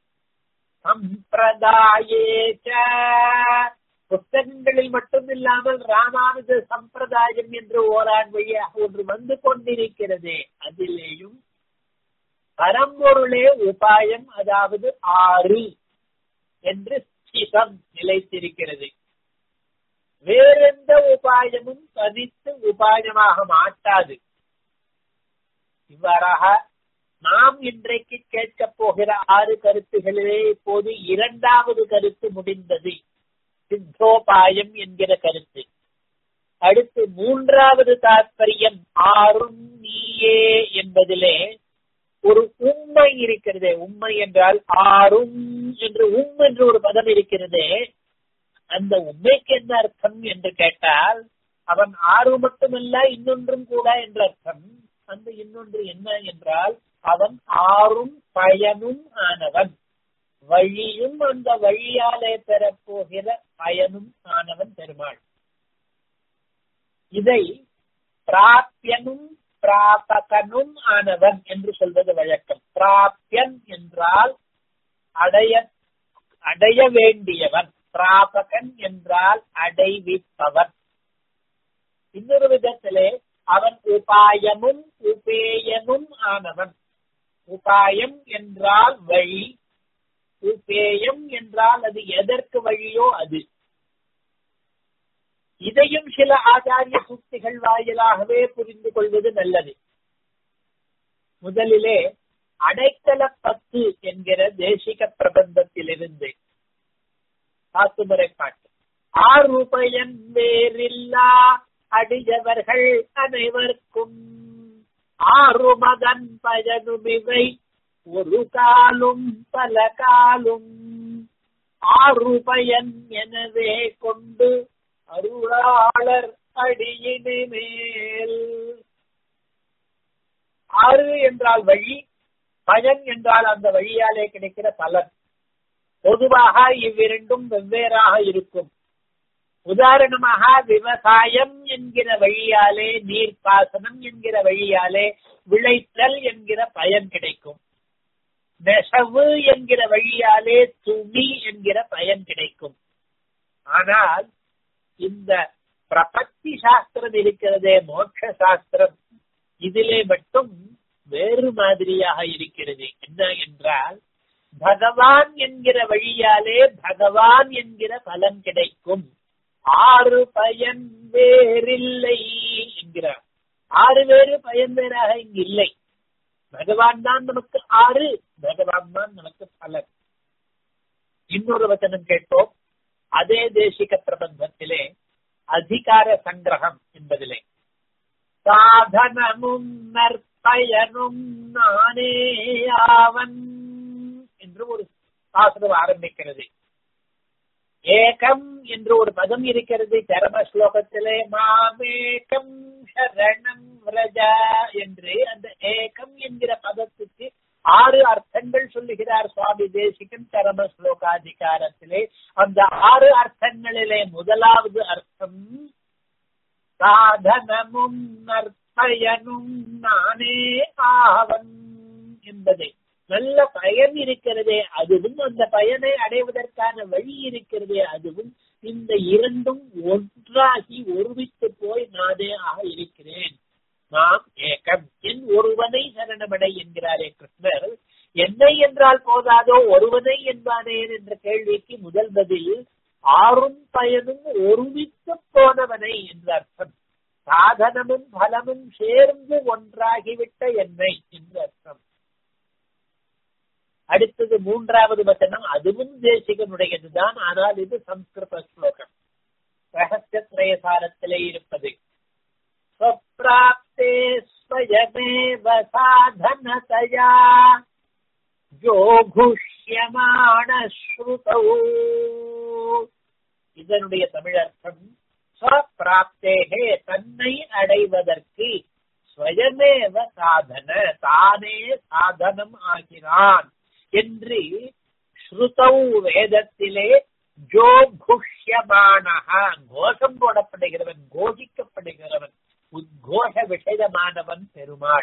சம்பிரதாயேச்ச புத்தகங்களில் மட்டும் இல்லாமல் ராமானுஜ சம்பிரதாயம் என்று ஓரான் வழியாக ஒன்று வந்து கொண்டிருக்கிறது அதிலேயும் பரம்பொருளே உபாயம் அதாவது ஆறு என்று ஸ்திதம் நிலைத்திருக்கிறது வேறெந்த உபாயமும் தனித்து உபாயமாக மாட்டாது இவ்வாறாக நாம் இன்றைக்கு கேட்கப் போகிற ஆறு கருத்துகளிலே இப்போது இரண்டாவது கருத்து முடிந்தது சித்தோபாயம் என்கிற கருத்து அடுத்து மூன்றாவது தாற்பயம் ஆறும் நீயே என்பதிலே ஒரு உண்மை இருக்கிறதே உண்மை என்றால் ஆறும் என்று உம் என்று ஒரு பதம் இருக்கிறதே அந்த உண்மைக்கு என்ன அர்த்தம் என்று கேட்டால் அவன் ஆறு மட்டுமல்ல இன்னொன்றும் கூட என்ற அர்த்தம் அந்த இன்னொன்று என்ன என்றால் அவன் ஆறும் பயனும் ஆனவன் வழியும் அந்த வழியாலே பெறப்போகிற பயனும் ஆனவன் பெருமாள் இதை பிராப்பியனும் பிராபகனும் ஆனவன் என்று சொல்வது வழக்கம் பிராப்பியன் என்றால் அடைய அடைய வேண்டியவன் பிராபகன் என்றால் அடைவிப்பவன் இன்னொரு விதத்திலே அவன் உபாயமும் உபேயமும் ஆனவன் உபாயம் என்றால் வழி உபேயம் என்றால் அது எதற்கு வழியோ அது இதையும் சில ஆச்சாரிய சூக்திகள் வாயிலாகவே புரிந்து கொள்வது நல்லது முதலிலே அடைக்கல பத்து என்கிற தேசிக பிரபந்தத்திலிருந்து காத்துமுறை பாட்டு ஆறுபயன் வேறில்லா அடியவர்கள் அனைவருக்கும் ஆறு மதன் பயனுமிவை ஒரு காலும் பல காலும் ஆறு பயன் எனவே கொண்டு அருளாளர் அடியினை மேல் ஆறு என்றால் வழி பயன் என்றால் அந்த வழியாலே கிடைக்கிற பலன் பொதுவாக இவ்விரண்டும் வெவ்வேறாக இருக்கும் உதாரணமாக விவசாயம் என்கிற வழியாலே நீர்ப்பாசனம் என்கிற வழியாலே விளைச்சல் என்கிற பயன் கிடைக்கும் நெசவு என்கிற வழியாலே துணி என்கிற பயன் கிடைக்கும் ஆனால் இந்த பிரபத்தி சாஸ்திரம் இருக்கிறதே மோட்ச சாஸ்திரம் இதிலே மட்டும் வேறு மாதிரியாக இருக்கிறது என்ன என்றால் பகவான் என்கிற வழியாலே பகவான் என்கிற பலன் கிடைக்கும் ஆறு பயன் வேறில்லை என்கிறார் ஆறு வேறு பயன் வேறாக இங்கு இல்லை பகவான் தான் நமக்கு ஆறு பகவான் தான் நமக்கு பலன் இன்னொரு வச்சனம் கேட்டோம் அதே தேசிக பிரபந்தத்திலே அதிகார சங்கிரகம் என்பதிலே சாதனமும் நற்பயனும் நானே ஆவன் என்று ஒரு சாஸ்திரம் ஆரம்பிக்கிறது ஏகம் என்று ஒரு பதம் இருக்கிறது சரம ஸ்லோகத்திலே மாமேகம் சரணம் விரஜா என்று அந்த ஏகம் என்கிற பதத்துக்கு ஆறு அர்த்தங்கள் சொல்லுகிறார் சுவாமி தேசிகன் சரம ஸ்லோகாதிகாரத்திலே அந்த ஆறு அர்த்தங்களிலே முதலாவது அர்த்தம் சாதனமும் நற்பயனும் நானே ஆவன் என்பதை நல்ல பயன் இருக்கிறதே அதுவும் அந்த பயனை அடைவதற்கான வழி இருக்கிறதே அதுவும் இந்த இரண்டும் ஒன்றாகி ஒருமித்து போய் நானே ஆக இருக்கிறேன் நாம் ஏகம் என் ஒருவனை சரணமடை என்கிறாரே கிருஷ்ணர் என்னை என்றால் போதாதோ ஒருவனை என்பானேன் என்ற கேள்விக்கு முதல் பதில் ஆறும் பயனும் ஒருமித்து போனவனை என்று அர்த்தம் சாதனமும் பலமும் சேர்ந்து ஒன்றாகிவிட்ட என்னை என்று அர்த்தம் அடுத்தது மூன்றாவது வசனம் அதுவும் தேசிகனுடையதுதான் ஆனால் இது சம்ஸ்கிருத ஸ்லோகம் ரகசியத்ரயசாரத்திலே இருப்பது स्वप्राप्ते स्वयमेव साधनतया ஜோகுஷ்யமானஸ்ருதௌ இதனுடைய தமிழர்த்தம் ஸ்வப்பிராப்தேகே தன்னை அடைவதற்கு ஸ்வயமேவ சாதன தானே சாதனம் ஆகிறான் என்று ஸ்ருதௌ வேதத்திலே ஜோகுஷ்யமானஹ கோஷம் போடப்படுகிறவன் கோஷிக்கப்படுகிறவன் உத்கோஷ விஷயமானவன் பெருமாள்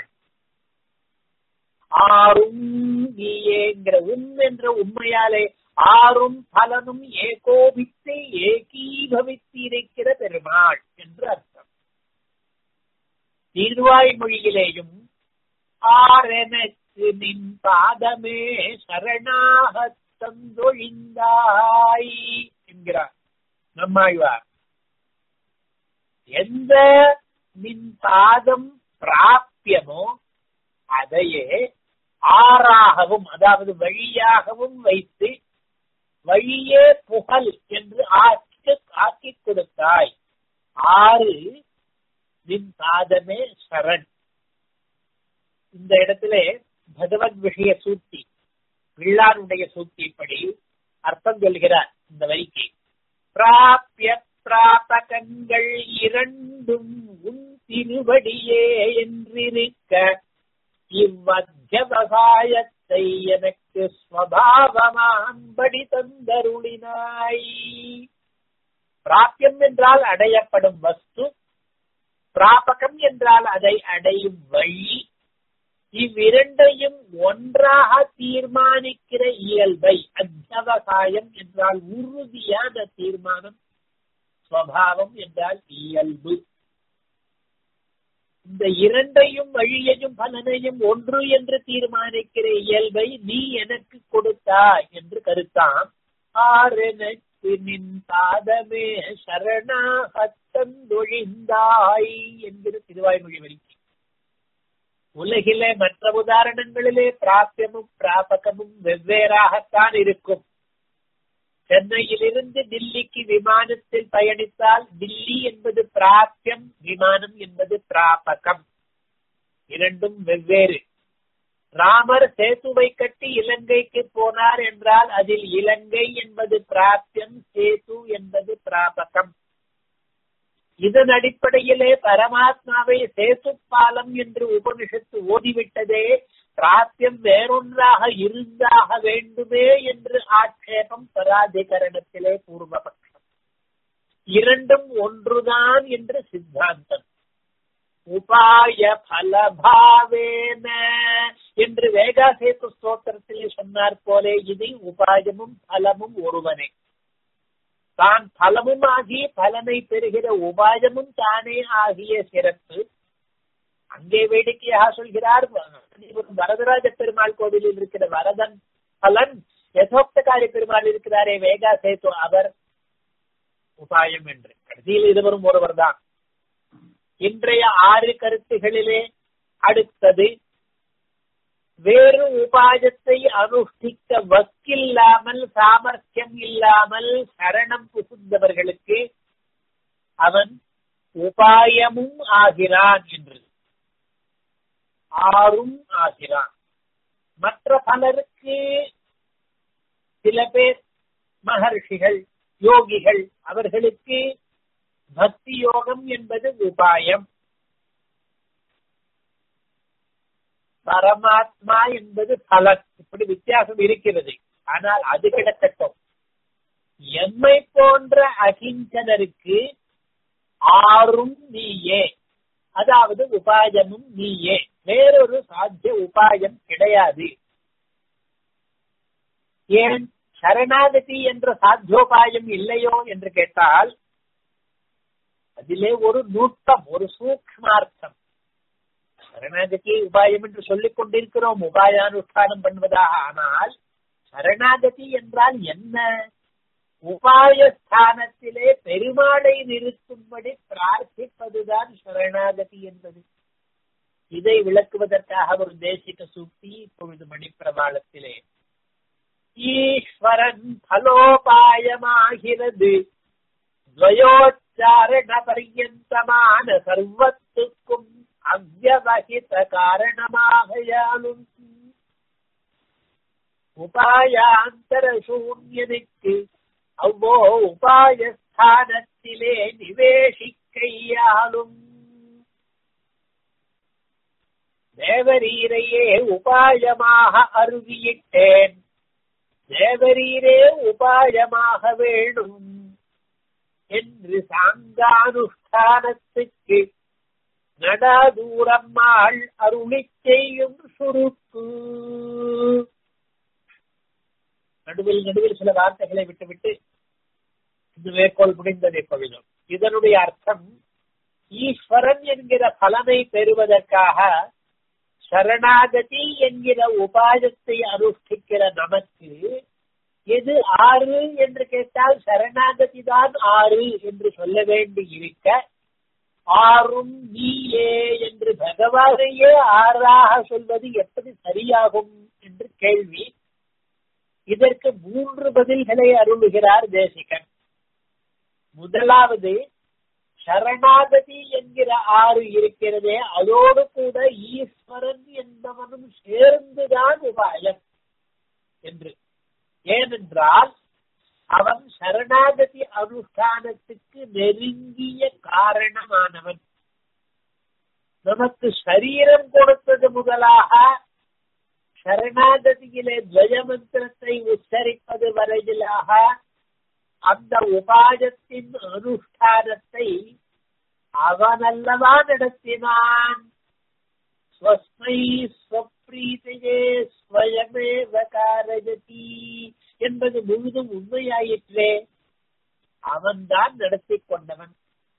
ஆறும் நீயேங்கிற உம் என்ற உண்மையாலே ஆறும் பலனும் ஏகோபித்து ஏகீபவித்து இருக்கிற பெருமாள் என்று அர்த்தம் திருவாய்மொழியிலேயும் ஆரெனக்கு நின் பாதமே சரணாக தந்தொழிந்தாய் என்கிறார் நம்மாழ்வார் எந்த நின் பாதம் பிராப்பியமோ அதையே ஆறாகவும் அதாவது வழியாகவும் வைத்து வழியே புகழ் என்று ஆக்கி ஆக்கி கொடுத்தாய் ஆறு நின் பாதமே சரண் இந்த இடத்திலே பகவத் விஷய சூட்டி பிள்ளாருடைய சூட்டிப்படி அர்த்தம் சொல்கிறார் இந்த வரிக்கு பிராப்பிய பிராபகங்கள் இரண்டும் உன் திருவடியே என்றிருக்க இவ்வத்தியவசாயத்தை எனக்கு ஸ்வபாவமான்படி தந்தருளினாய் பிராப்பியம் என்றால் அடையப்படும் வஸ்து பிராபகம் என்றால் அதை அடையும் வழி இவ்விரண்டையும் ஒன்றாக தீர்மானிக்கிற இயல்பை அத்தியவசாயம் என்றால் உறுதியான தீர்மானம் ஸ்வபாவம் என்றால் இயல்பு இந்த இரண்டையும் வழியையும் பலனையும் ஒன்று என்று தீர்மானிக்கிற இயல்பை நீ எனக்கு கொடுத்தாய் என்று கருத்தாம் ஆரெனக்கு நின் பாதமே சரணாகத்தொழிந்தாய் என்கிற திருவாய்மொழி வரிக்கு உலகிலே மற்ற உதாரணங்களிலே பிராப்பியமும் பிராபகமும் வெவ்வேறாகத்தான் இருக்கும் சென்னையிலிருந்து டில்லிக்கு விமானத்தில் பயணித்தால் டில்லி என்பது பிராப்பியம் விமானம் என்பது பிராபகம் இரண்டும் வெவ்வேறு ராமர் சேத்துவை கட்டி இலங்கைக்கு போனார் என்றால் அதில் இலங்கை என்பது பிராப்பியம் சேது என்பது பிராபகம் இதன் அடிப்படையிலே பரமாத்மாவை சேத்து பாலம் என்று உபனிஷத்து ஓடிவிட்டதே பிராத்தியம் வேறொன்றாக இருந்தாக வேண்டுமே என்று ஆட்சேபம் பராதிகரணத்திலே பூர்வபக்ஷம் இரண்டும் ஒன்றுதான் என்று சித்தாந்தம் உபாய பலபாவேன என்று வேகாசேத்து ஸ்தோத்திரத்திலே சொன்னார் போலே இது உபாயமும் பலமும் ஒருவனே தான் பலமும் ஆகி பலனை பெறுகிற உபாயமும் தானே ஆகிய சிறப்பு அங்கே வேடிக்கையாக சொல்கிறார் வரதராஜ பெருமாள் கோவிலில் இருக்கிற வரதன் பலன் யசோக்தகாரி பெருமாள் இருக்கிறாரே வேகா சேத்து அவர் உபாயம் என்று கடைசியில் இருவரும் ஒருவர் தான் இன்றைய ஆறு கருத்துகளிலே அடுத்தது வேறு உபாயத்தை அனுஷ்டிக்க வக்கில்லாமல் சாமர்த்தியம் இல்லாமல் சரணம் புகுந்தவர்களுக்கு அவன் உபாயமும் ஆகிறான் என்று ஆறும் ஆகிறான் மற்ற பலருக்கு சில பேர் மகர்ஷிகள் யோகிகள் அவர்களுக்கு பக்தி யோகம் என்பது உபாயம் பரமாத்மா என்பது பலன் இப்படி வித்தியாசம் இருக்கிறது ஆனால் அது கிடக்கட்டும் எம்மை போன்ற அகிஞ்சனருக்கு ஆறும் நீயே அதாவது உபாயமும் நீயே வேறொரு சாத்திய உபாயம் கிடையாது ஏன் சரணாகதி என்ற சாத்தியோபாயம் இல்லையோ என்று கேட்டால் அதிலே ஒரு நுட்பம் ஒரு சூக்மார்த்தம் சரணாகதி உபாயம் என்று சொல்லிக் கொண்டிருக்கிறோம் உபாயானுஷ்டானம் பண்ணுவதாக ஆனால் சரணாகதி என்றால் என்ன உபாயஸ்தானத்திலே பெருமாளை நிறுத்தும்படி பிரார்த்திப்பதுதான் சரணாகதி என்பது இதை விளக்குவதற்காக ஒரு தேசிக சூக்தி இப்பொழுது மணிப்பிரபாளத்திலே ஈஸ்வரன் பலோபாயமாகிறது துவயோச்சாரண பரியந்தமான சர்வத்துக்கும் அவ்வவகித காரணமாகையாலும் உபாயாந்தர சூன்யனுக்கு அவ்வோ உபாயஸ்தானத்திலே நிவேசிக்கையாலும் தேவரீரையே உபாயமாக அருவியிட்டேன் தேவரீரே உபாயமாக வேணும் என்று சாங்கானுஷ்டானத்துக்கு நடாதூரம்மாள் அருளி செய்யும் சுருக்கு நடுவில் நடுவில் சில வார்த்தைகளை விட்டுவிட்டு இந்த மேற்கோள் முடிந்ததை பகிலும் இதனுடைய அர்த்தம் ஈஸ்வரன் என்கிற பலனை பெறுவதற்காக சரணாகதி என்கிற உபாயத்தை அனுஷ்டிக்கிற நமக்கு எது ஆறு என்று கேட்டால் சரணாகதி தான் ஆறு என்று சொல்ல வேண்டி இருக்க ஆறும் நீயே என்று பகவானையே ஆறாக சொல்வது எப்படி சரியாகும் என்று கேள்வி இதற்கு மூன்று பதில்களை அருளுகிறார் தேசிகன் முதலாவது சரணாகதி என்கிற ஆறு இருக்கிறதே அதோடு கூட ஈஸ்வரன் என்பவனும் சேர்ந்துதான் உபாயம் என்று ஏனென்றால் அவன் சரணாகதி அனுஷ்டானத்துக்கு நெருங்கிய காரணமானவன் நமக்கு சரீரம் கொடுத்தது முதலாக சரணாகதியிலே துவயமந்திரத்தை உச்சரிப்பது வரையிலாக அந்த உபாயத்தின் அனுஷ்டானத்தை அவனல்லவா நடத்தினான் ஸ்வஸ்மை ஸ்வப்ரீதையே ஸ்வயமேவ காரஜதி என்பது முழுதும் உண்மையாயிற்றே அவன்தான் நடத்தி கொண்டவன்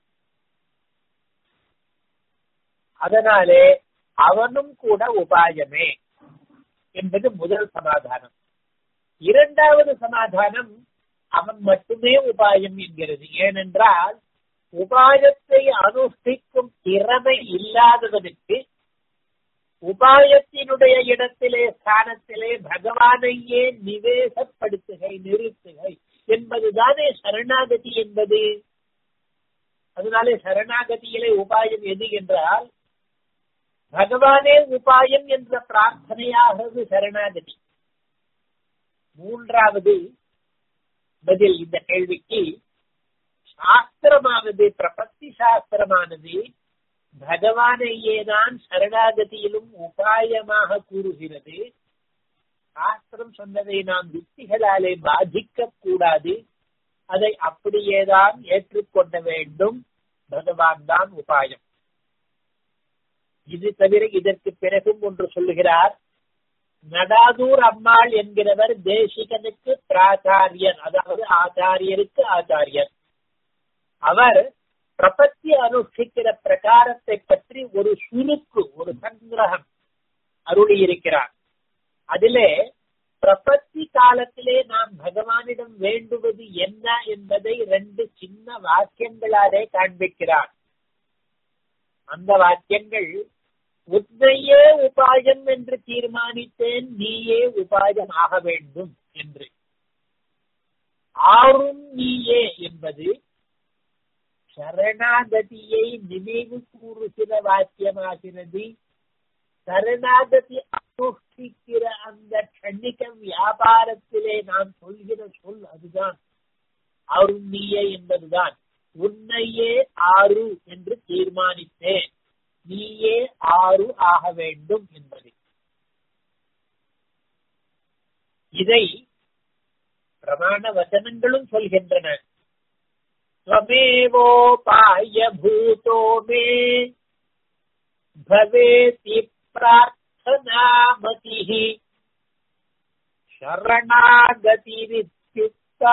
அதனாலே அவனும் கூட உபாயமே என்பது முதல் சமாதானம் இரண்டாவது சமாதானம் அவன் மட்டுமே உபாயம் என்கிறது ஏனென்றால் உபாயத்தை அனுஷ்டிக்கும் திறமை இல்லாதவனுக்கு உபாயத்தினுடைய இடத்திலே ஸ்தானத்திலே பகவானையே நிவேசப்படுத்துகை நிறுத்துகை என்பதுதானே சரணாகதி என்பது அதனாலே சரணாகதியிலே உபாயம் எது என்றால் பகவானே உபாயம் என்ற பிரார்த்தனையாகிறது சரணாகதி மூன்றாவது பதில் இந்த கேள்விக்கு சாஸ்திரமானது பிரபத்தி சாஸ்திரமானது பகவானையே தான் சரணாகதியிலும் உபாயமாக கூறுகிறது சாஸ்திரம் சொன்னதை நாம் யுக்திகளாலே பாதிக்க கூடாது அதை அப்படியேதான் ஏற்றுக்கொள்ள வேண்டும் பகவான் தான் உபாயம் இது தவிர இதற்கு பிறகும் ஒன்று சொல்லுகிறார் நடாதூர் அம்மாள் என்கிறவர் தேசிகனுக்கு பிராச்சாரியர் அதாவது ஆச்சாரியருக்கு ஆச்சாரியர் அவர் பிரபத்தி அனுஷ்டிக்கிற பிரகாரத்தை பற்றி ஒரு சுருக்கு ஒரு சங்கிரகம் அருளி இருக்கிறார் அதிலே பிரபத்தி காலத்திலே நாம் பகவானிடம் வேண்டுவது என்ன என்பதை ரெண்டு சின்ன வாக்கியங்களாலே காண்பிக்கிறார் அந்த வாக்கியங்கள் உன்னையே உபாயம் என்று தீர்மானித்தேன் நீயே உபாயம் ஆக வேண்டும் என்று ஆறும் நீயே என்பது சரணாகதியை நினைவு கூறுகிற வாக்கியமாகிறது சரணாகதி அனுஷ்டிக்கிற அந்த கண்ணிக வியாபாரத்திலே நான் சொல்கிற சொல் அதுதான் ஆறும் நீயே என்பதுதான் உன்னையே ஆறு என்று தீர்மானித்தேன் நீயே ஆறு ஆக வேண்டும் என்பது இதை பிரமாண வசனங்களும் சொல்கின்றன त्वमेवोपाय भूतो मे भवेति प्रार्थनामतिः शरणागतिरित्युक्ता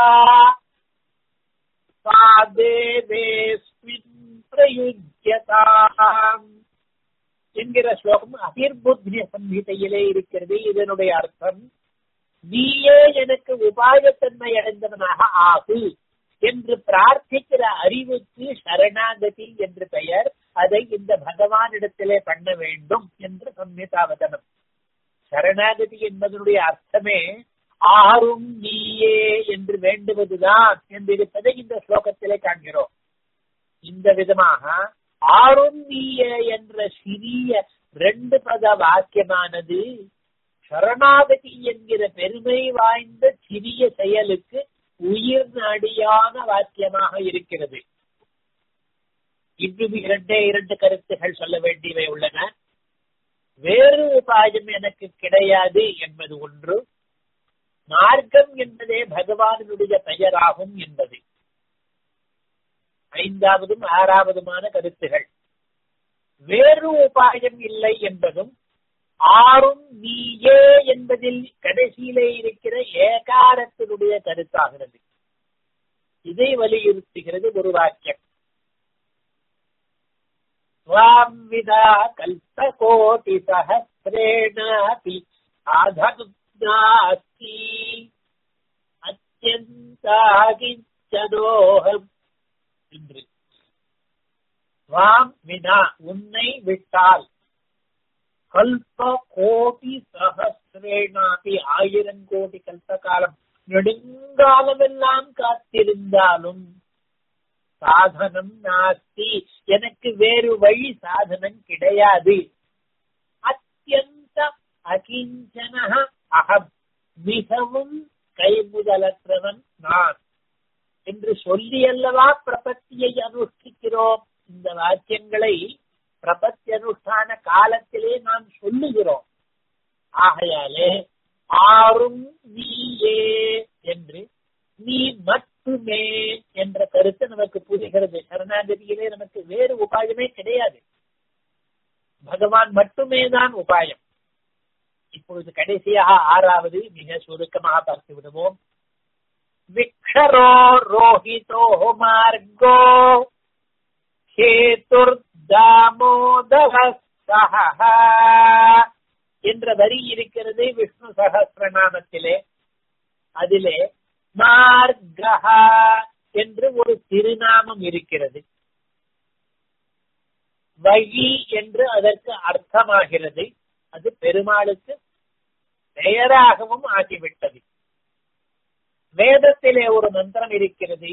देवेऽस्मिन् பிரயுஜ்யதாம் என்கிற ஸ்லோகம் அபிர்புத்திய சம்ஹிதையிலே இருக்கிறது இதனுடைய அர்த்தம் நீயே எனக்கு உபாயத்தன்மை அடைந்தவனாக ஆகு என்று பிரார்த்திக்கிற அறிவுக்கு சரணாகதி என்று பெயர் அதை இந்த பகவானிடத்திலே பண்ண வேண்டும் என்று சம்ஹிதாவதனம் சரணாகதி என்பதனுடைய அர்த்தமே ஆறும் நீயே என்று வேண்டுவதுதான் என்றிருப்பதை இந்த ஸ்லோகத்திலே காண்கிறோம் இந்த விதமாக ஆறும் நீயே என்ற சிறிய ரெண்டு பத வாக்கியமானது சரணாகதி என்கிற பெருமை வாய்ந்த சிறிய செயலுக்கு உயிர் நடியான வாக்கியமாக இருக்கிறது இன்னும் இரண்டே இரண்டு கருத்துகள் சொல்ல வேண்டியவை உள்ளன வேறு உபாயம் எனக்கு கிடையாது என்பது ஒன்று மார்க்கம் என்பதே பகவானுடைய பெயராகும் என்பது ஐந்தாவதும் ஆறாவதுமான கருத்துகள் வேறு உபாயம் இல்லை என்பதும் ஆறும் நீயே என்பதில் கடைசியிலே இருக்கிற ஏகாரத்தினுடைய கருத்தாகிறது இதை வலியுறுத்துகிறது ஒரு வாக்கியம் ஸ்வாம் விதா கல்பகோட்டி சஹசிரேணாபி ஆதகுப்தாஸ்தி அத்தியந்தாகிச்சதோகம் என்று ஸ்வாம் வினா உன்னை விட்டால் கல்ப கோடி சகசிரேனாபி ஆயிரம் கோடி கல்ப காலம் நெடுங்காலமெல்லாம் காத்திருந்தாலும் சாதனம் நாஸ்தி எனக்கு வேறு வழி சாதனம் கிடையாது அத்தியந்த அகிஞ்சன அகம் மிகவும் கைமுதலற்றவன் நான் என்று சொல்லி அல்லவா பிரபத்தியை அனுஷ்டிக்கிறோம் இந்த வாக்கியங்களை பிரபத்தி அனுஷ்டான காலத்திலே நாம் சொல்லுகிறோம் ஆகையாலே ஆறும் நீயே என்று நீ மட்டுமே என்ற கருத்து நமக்கு புரிகிறது சரணாகதியிலே நமக்கு வேறு உபாயமே கிடையாது பகவான் மட்டுமே தான் உபாயம் இப்பொழுது கடைசியாக ஆறாவது மிக சுருக்கமாக பார்த்து விடுவோம் விக்ஷரோ ரோஹிதோ மார்கோ ஹேதுர்தாமோதர என்ற வரி இருக்கிறது விஷ்ணு சகசிரநாமத்திலே அதிலே மார்கஹா என்று ஒரு திருநாமம் இருக்கிறது வழி என்று அதற்கு அர்த்தமாகிறது அது பெருமாளுக்கு பெயராகவும் ஆகிவிட்டது வேதத்திலே ஒரு மந்திரம் இருக்கிறது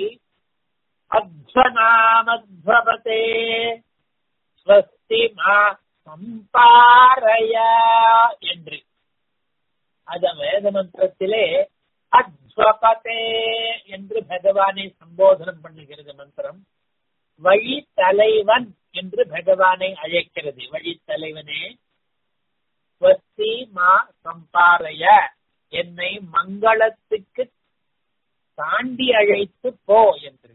அத்வநாமத்வபதே ஸ்வஸ்தி மா சம்பாரய என்று அத வேத மந்திரத்திலே அத்வபதே என்று பகவானை சம்போதனம் பண்ணுகிறது மந்திரம் வழி தலைவன் என்று பகவானை அழைக்கிறது வழி தலைவனே ஸ்வஸ்தி மா சம்பாரய என்னை மங்களத்துக்கு தாண்டி அழைத்து போ என்று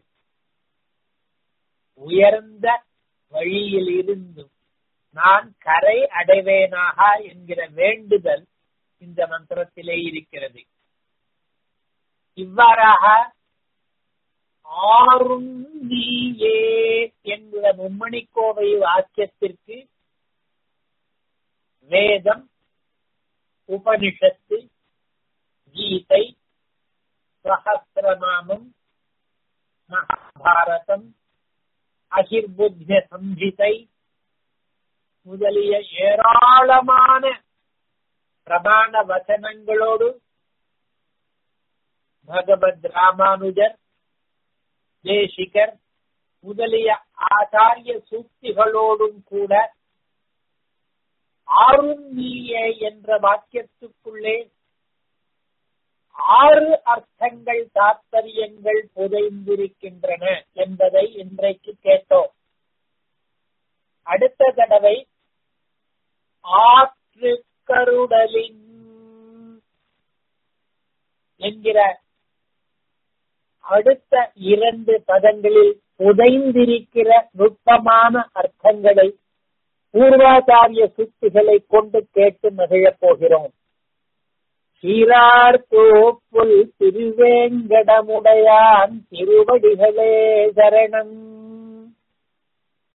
உயர்ந்த வழியில் இருந்து நான் கரை அடைவேனாக என்கிற வேண்டுதல் இந்த மந்திரத்திலே இருக்கிறது இவ்வாறாக ஆறும் நீயே என்கிற மும்மணிக்கோவை வாக்கியத்திற்கு வேதம் உபனிஷத்து கீதை சகசிரநாமம் மகாபாரதம் அகிர்புத்திய சம்ஹிதை முதலிய ஏராளமான பிரமாண வசனங்களோடு பகவத் ராமானுஜர் தேசிகர் முதலிய ஆச்சாரிய சூக்திகளோடும் கூட ஆறும் நீயே என்ற வாக்கியத்துக்குள்ளே ஆறு அர்த்தங்கள் தாத்பரியங்கள் புதைந்திருக்கின்றன என்பதை இன்றைக்கு கேட்டோம் அடுத்த தடவை ஆற்று கருடலின் என்கிற அடுத்த இரண்டு பதங்களில் புதைந்திருக்கிற நுட்பமான அர்த்தங்களை பூர்வாச்சாரிய சுத்திகளை கொண்டு கேட்டு மகிழப் போகிறோம் சீரார் தோப்புல் திருவேங்கடமுடையான் திருவடிகளே சரணம்